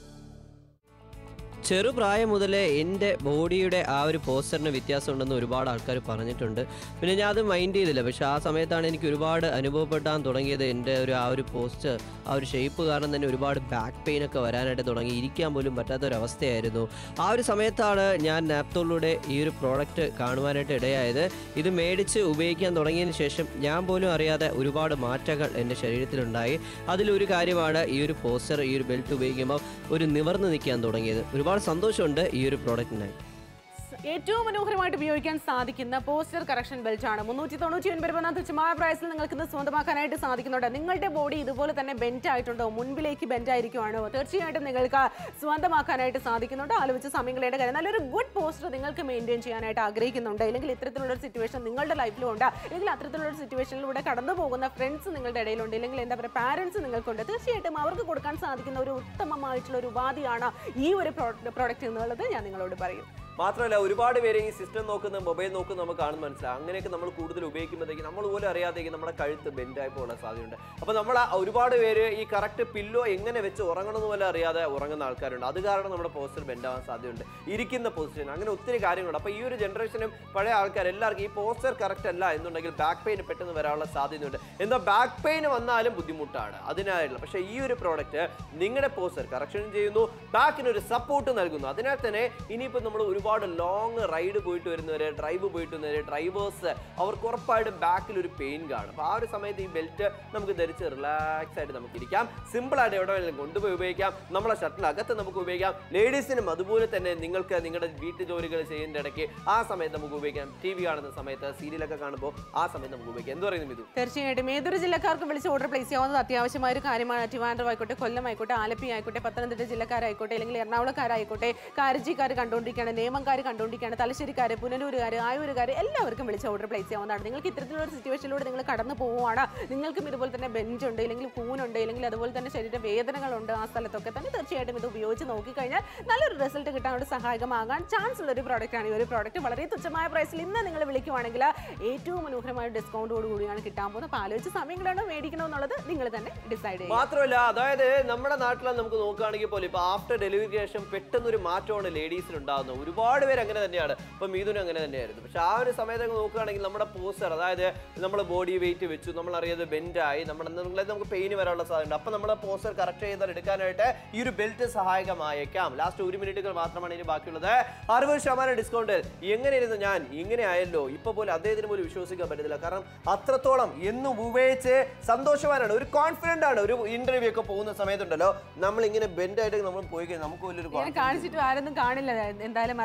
ചെറുപ്രായം മുതലേ എൻ്റെ ബോഡിയുടെ ആ ഒരു പോസ്റ്ററിന് വ്യത്യാസമുണ്ടെന്ന് ഒരുപാട് ആൾക്കാർ പറഞ്ഞിട്ടുണ്ട് പിന്നെ ഞാൻ അത് മൈൻഡ് ചെയ്തില്ല പക്ഷേ ആ സമയത്താണ് എനിക്ക് ഒരുപാട് അനുഭവപ്പെടാൻ തുടങ്ങിയത് എൻ്റെ ഒരു ആ ഒരു പോസ്റ്റർ ആ ഒരു ഷേപ്പ് കാരണം തന്നെ ഒരുപാട് ബാക്ക് പെയിൻ ഒക്കെ വരാനായിട്ട് തുടങ്ങി ഇരിക്കാൻ പോലും പറ്റാത്ത ഒരു അവസ്ഥയായിരുന്നു ആ ഒരു സമയത്താണ് ഞാൻ നാപ്തോളിലൂടെ ഈ ഒരു പ്രോഡക്റ്റ് കാണുവാനായിട്ട് ഇടയായത് ഇത് മേടിച്ച് ഉപയോഗിക്കാൻ തുടങ്ങിയതിന് ശേഷം ഞാൻ പോലും അറിയാതെ ഒരുപാട് മാറ്റങ്ങൾ എൻ്റെ ശരീരത്തിലുണ്ടായി അതിലൊരു കാര്യമാണ് ഈ ഒരു പോസ്റ്റർ ഈ ഒരു ബെൽറ്റ് ഉപയോഗിക്കുമ്പോൾ ഒരു നിവർന്ന് നിൽക്കാൻ തുടങ്ങിയത് ഒരുപാട് സന്തോഷമുണ്ട് ഈ ഒരു പ്രോഡക്റ്റിനായി ഏറ്റവും മനോഹരമായിട്ട് ഉപയോഗിക്കാൻ സാധിക്കുന്ന പോസ്റ്റർ കറക്ഷൻ ബെൽറ്റ് ആണ് മുന്നൂറ്റി തൊണ്ണൂറ്റി ഒൻപത് രൂപ തുച്ഛമായ പ്രൈസിൽ നിങ്ങൾക്ക് ഇത് സ്വന്തമാക്കാനായിട്ട് സാധിക്കുന്നുണ്ട് നിങ്ങളുടെ ബോഡി ഇതുപോലെ തന്നെ ബെൻഡ് ആയിട്ടുണ്ടോ മുൻപിലേക്ക് ബെൻഡ് ആയിരിക്കുവാണോ തീർച്ചയായിട്ടും നിങ്ങൾക്ക് സ്വന്തമാക്കാനായിട്ട് സാധിക്കുന്നുണ്ട് ആലോചിച്ച് സമയം കളയേണ്ട കാര്യം നല്ലൊരു ഗുഡ് പോസ്റ്റർ നിങ്ങൾക്ക് മെയിൻറ്റെയിൻ ചെയ്യാനായിട്ട് ആഗ്രഹിക്കുന്നുണ്ട് അല്ലെങ്കിൽ ഇത്തരത്തിലുള്ള ഒരു സിറ്റുവേഷൻ നിങ്ങളുടെ ലൈഫിലും ഉണ്ട് അല്ലെങ്കിൽ അത്തരത്തിലുള്ള ഒരു സിറ്റുവേഷനിലൂടെ കടന്നു പോകുന്ന ഫ്രണ്ട്സ് നിങ്ങളുടെ ഇടയിലുണ്ട് അല്ലെങ്കിൽ എന്താ പറയുക പാരൻസ് നിങ്ങൾക്കുണ്ട് തീർച്ചയായിട്ടും അവർക്ക് കൊടുക്കാൻ സാധിക്കുന്ന ഒരു ഉത്തമമായിട്ടുള്ള ഒരു ഉപാധിയാണ് ഈ ഒരു പ്രോഡക്റ്റ് എന്നുള്ളത് ഞാൻ നിങ്ങളോട് പറയും മാത്രമല്ല ഒരുപാട് പേര് ഈ സിസ്റ്റം നോക്കുന്ന മൊബൈൽ നോക്കുന്ന നമുക്ക് കാണുന്ന മനസ്സിലാവും അങ്ങനെയൊക്കെ നമ്മൾ കൂടുതൽ ഉപയോഗിക്കുമ്പോഴത്തേക്ക് നമ്മൾ പോലും അറിയാതെങ്കിൽ നമ്മുടെ കഴുത്ത് ബെൻഡായി പോകാൻ സാധ്യതയുണ്ട് അപ്പോൾ നമ്മൾ ആ ഒരുപാട് പേര് ഈ കറക്റ്റ് പില്ലോ എങ്ങനെ വെച്ച് ഉറങ്ങണമെന്ന് പോലും അറിയാതെ ഉറങ്ങുന്ന ആൾക്കാരുണ്ട് അത് കാരണം നമ്മുടെ പോസ്റ്റർ ബെൻഡാവാൻ സാധ്യതയുണ്ട് ഇരിക്കുന്ന പൊസിഷൻ അങ്ങനെ ഒത്തിരി കാര്യങ്ങളുണ്ട് അപ്പോൾ ഈ ഒരു ജനറേഷനും പഴയ ആൾക്കാർ എല്ലാവർക്കും ഈ പോസ്റ്റർ കറക്റ്റ് അല്ല എന്നുണ്ടെങ്കിൽ ബാക്ക് പെയിൻ പെട്ടെന്ന് വരാനുള്ള സാധ്യതയുണ്ട് എന്നാൽ ബാക്ക് പെയിൻ വന്നാലും ബുദ്ധിമുട്ടാണ് അതിനായിട്ടുള്ള പക്ഷേ ഈ ഒരു പ്രോഡക്റ്റ് നിങ്ങളുടെ പോസ്റ്റർ കറക്ഷൻ ചെയ്യുന്നു ബാക്കിന് ഒരു സപ്പോർട്ട് നൽകുന്നു അതിനാൽ തന്നെ ഇനിയിപ്പോൾ നമ്മൾ ഒരുപാട് ലോങ് റൈഡ് പോയിട്ട് വരുന്നവര് ഡ്രൈവ് പോയിട്ട് വരുന്നവര് ഡ്രൈവേഴ്സ് അവർക്ക് ഉറപ്പായിട്ടും ബാക്കിൽ ഒരു പെയിൻ കാണും അപ്പോൾ ആ ഒരു സമയത്ത് ഈ ബെൽറ്റ് നമുക്ക് ധരിച്ച് റിലാക്സ് ആയിട്ട് നമുക്ക് ഇരിക്കാം സിമ്പിൾ ആയിട്ട് എവിടെ വേണമെങ്കിലും കൊണ്ടുപോയി ഉപയോഗിക്കാം നമ്മളെ ഷട്ടിലകത്ത് നമുക്ക് ഉപയോഗിക്കാം ലേഡീസിനും അതുപോലെ തന്നെ നിങ്ങൾക്ക് നിങ്ങളുടെ വീട്ടു ജോലികൾ ചെയ്യുന്ന ഇടയ്ക്ക് ആ സമയത്ത് നമുക്ക് ഉപയോഗിക്കാം ടി വി കാണുന്ന സമയത്ത് സീരിയലൊക്കെ കാണുമ്പോൾ ആ സമയത്ത് നമുക്ക് ഉപയോഗിക്കാം എന്ത് പറയുന്നു ഇത് തീർച്ചയായിട്ടും ഏതൊരു ജില്ലക്കാർക്കും വിളിച്ച് ഓർഡർ പ്ലേസ് ചെയ്യാവുന്നത് അത്യാവശ്യമായ ഒരു കാര്യമാണ് ട്രിവാൻഡ്രം ആയിക്കോട്ടെ കൊല്ലം ആയിക്കോട്ടെ ആലപ്പി ആയിക്കോട്ടെ പത്തനംതിട്ട ജില്ലക്കാരായിക്കോട്ടെ അല്ലെങ്കിൽ എറണാകുളക്കാരായിക്കോട്ടെ കാരജിക്കാർ കണ്ടുകൊണ്ടിരിക്കുകയാണ് നേമംകാർ കണ്ടുകൊണ്ടിരിക്കുകയാണ് തലശ്ശേരിക്കാർ പുനലൂരുകാർ ആയൂരുകാർ എല്ലാവർക്കും വിളിച്ച് ഓർഡർ പ്ലേസ് ചെയ്യാവുന്നതാണ് നിങ്ങൾക്ക് ഇത്തരത്തിലുള്ള ഒരു സിറ്റുവേഷനിലൂടെ നിങ്ങൾ കടന്നു പോവുകയാണ് നിങ്ങൾക്കും ഇതുപോലെ തന്നെ ബെഞ്ച് ഉണ്ട് അല്ലെങ്കിൽ കൂനുണ്ട് അല്ലെങ്കിൽ അതുപോലെ തന്നെ ശരീര വേദനകളുണ്ട് ആ സ്ഥലത്തൊക്കെ തന്നെ തീർച്ചയായിട്ടും ഇത് ഉപയോഗിച്ച് നോക്കിക്കഴിഞ്ഞാൽ നല്ലൊരു റിസൾട്ട് കിട്ടാനായിട്ട് സഹായകമാകാൻ ചാൻസ് ഉള്ള ഒരു പ്രോഡക്റ്റ് ആണ് ഈ ഒരു പ്രോഡക്റ്റ് വളരെ തുച്ഛമായ പ്രൈസിൽ ഇന്ന് നിങ്ങൾ വിളിക്കുവാണെങ്കിൽ ഏറ്റവും മനോഹരമായ ഡിസ്കൗണ്ടോട് കൂടിയാണ് കിട്ടാൻ പോകുന്നത് അപ്പോൾ ആലോചിച്ച് സമയങ്ങളാണോ മേടിക്കണോ എന്നുള്ളത് നിങ്ങൾ തന്നെ ഡിസൈഡ് ചെയ്യുക മാത്രമല്ല അതായത് നമ്മുടെ നാട്ടിൽ നമുക്ക് നോക്കുകയാണെങ്കിൽ പോലും ഇപ്പൊ ആഫ്റ്റർ ഡെലിവറിക്ക് ശേഷം പെട്ടെന്ന് ഒരു മാറ്റമാണ് ലേഡീസിൽ ഉണ്ടാകുന്നത് ഒരുപാട് പേര് അങ്ങനെ തന്നെയാണ് ഇപ്പൊ മീതുനും അങ്ങനെ തന്നെയായിരുന്നു പക്ഷെ ആ ഒരു സമയത്തൊക്കെ നോക്കുകയാണെങ്കിൽ നമ്മുടെ പോസ്റ്റർ അതായത് നമ്മുടെ ബോഡി വെയിറ്റ് വെച്ചു നമ്മൾ അറിയാതെ ബെൻഡായി നമ്മുടെ നിങ്ങളെ നമുക്ക് പെയിൻ വരാനുള്ള സാധ്യത അപ്പൊ നമ്മുടെ പോസ്റ്റർ കറക്റ്റ് ചെയ്താൽ എടുക്കാനായിട്ട് ഈ ഒരു ബെൽറ്റ് സഹായകമായേക്കാം ലാസ്റ്റ് ഒരു മിനിറ്റുകൾ മാത്രമാണ് ഇനി ബാക്കിയുള്ളത് അറുപത് ശതമാനം ഡിസ്കൗണ്ട് എങ്ങനെയായിരുന്നു ഞാൻ ഇങ്ങനെ ആയല്ലോ ഇപ്പൊ പോലും അദ്ദേഹത്തിന് പോലും വിശ്വസിക്കാൻ പറ്റത്തില്ല കാരണം അത്രത്തോളം എന്നും ഉപയോഗിച്ച് സന്തോഷവാനാണ് ഒരു കോൺഫിഡന്റ് ആണ് ഒരു ഇന്റർവ്യൂ ഒക്കെ പോകുന്ന സമയത്തുണ്ടല്ലോ നമ്മൾ ഇങ്ങനെ ബെൻഡായിട്ട് നമ്മൾ പോയി കഴിഞ്ഞാൽ നമുക്ക് വലിയൊരു ഇങ്ങനെ കാണിച്ചിട്ട് ആരൊന്നും കാണില്ല എന്തായാലും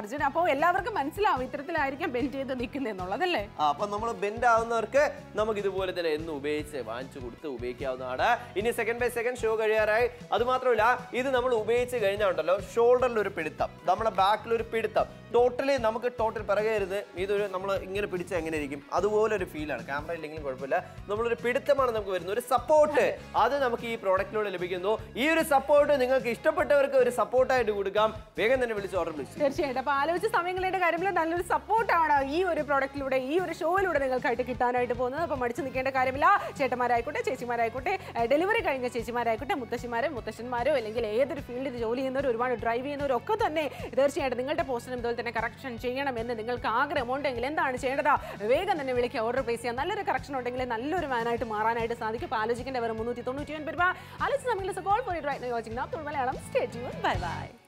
അർജുൻ അപ്പോൾ എല്ലാവർക്കും മനസ്സിലാവും ഇത്തരത്തിലായിരിക്കാം ബെൽറ്റ് ചെയ്ത് നിൽക്കുന്നത് എന്നുള്ളതല്ലേ ആ, അപ്പൊ നമ്മൾ ബെൻഡ് ആവുന്നവർക്ക് നമുക്ക് ഇതുപോലെ തന്നെ എന്ന് ഉപയോഗിച്ച് വാങ്ങിച്ചു കൊടുത്ത് ഉപയോഗിക്കാവുന്നതാണ് ഇനി സെക്കൻഡ് ബൈ സെക്കൻഡ് ഷോ കഴിയാറായി അത് മാത്രമല്ല ഇത് നമ്മൾ ഉപയോഗിച്ച് കഴിഞ്ഞാൽ ഉണ്ടല്ലോ ഷോൾഡറിൽ ഒരു പിടുത്തം നമ്മുടെ ബാക്കിൽ ഒരു പിടുത്തം ടോട്ടലി നമുക്ക് ടോട്ടൽ പിറകരുത് ഇതൊരു നമ്മൾ ഇങ്ങനെ പിടിച്ച എങ്ങനെ ഇരിക്കും അതുപോലെ ഒരു ഫീലാണ് ക്യാമറ ഇല്ലെങ്കിലും കുഴപ്പമില്ല നമ്മളൊരു പിടുത്തമാണ് നമുക്ക് വരുന്നത് ഒരു സപ്പോർട്ട് അത് നമുക്ക് ഈ പ്രോഡക്റ്റിലൂടെ ലഭിക്കുന്നു ഈ ഒരു സപ്പോർട്ട് നിങ്ങൾക്ക് ഇഷ്ടപ്പെട്ടവർക്ക് ഒരു സപ്പോർട്ടായിട്ട് കൊടുക്കാം വേഗം തന്നെ വിളിച്ച് ഓർഡർ വിളിച്ചു തീർച്ചയായിട്ടും അപ്പൊ ആലോചിച്ച് സമയങ്ങളുടെ കാര്യത്തിൽ നല്ലൊരു സപ്പോർട്ടാണ് ഈ ഒരു പ്രൊഡക്റ്റിലൂടെ ഈ ഒരു ഷോയിലൂടെ നിങ്ങൾക്കായിട്ട് കിട്ടാനായിട്ട് പോകുന്നത് അപ്പൊ മടിച്ചു നിൽക്കേണ്ട കാര്യമില്ല ചേട്ടന്മാരായിക്കോട്ടെ ചേച്ചിമാരായിക്കോട്ടെ ഡെലിവറി കഴിഞ്ഞ ചേച്ചിമാരായിക്കോട്ടെ മുത്തശ്ശിമാരോ മുത്തശ്ശന്മാരോ അല്ലെങ്കിൽ ഏതൊരു ഫീൽഡിൽ ജോലി ചെയ്യുന്നവർ ഒരുപാട് ഡ്രൈവ് ചെയ്യുന്നവരൊക്കെ തന്നെ തീർച്ചയായിട്ടും നിങ്ങളുടെ പോസ്റ്റിനും ഇതുപോലെ തന്നെ കറക്ഷൻ ചെയ്യണമെന്ന് നിങ്ങൾക്ക് ആഗ്രഹമുണ്ടെങ്കിൽ എന്താണ് ചെയ്യേണ്ടത് വേഗം തന്നെ വിളിക്കുക ഓർഡർ പ്ലേസ് ചെയ്യാം നല്ലൊരു കറക്ഷൻ ഉണ്ടെങ്കിൽ നല്ലൊരു മാനായിട്ട് മാറാനായിട്ട് സാധിക്കും അപ്പോൾ ആലോചിക്കേണ്ട വെറും മുന്നൂറ്റി തൊണ്ണൂറ്റി ഒൻപത് രൂപ ആലോചിച്ച് നമുക്ക് call for it right watching Malayalam state bye by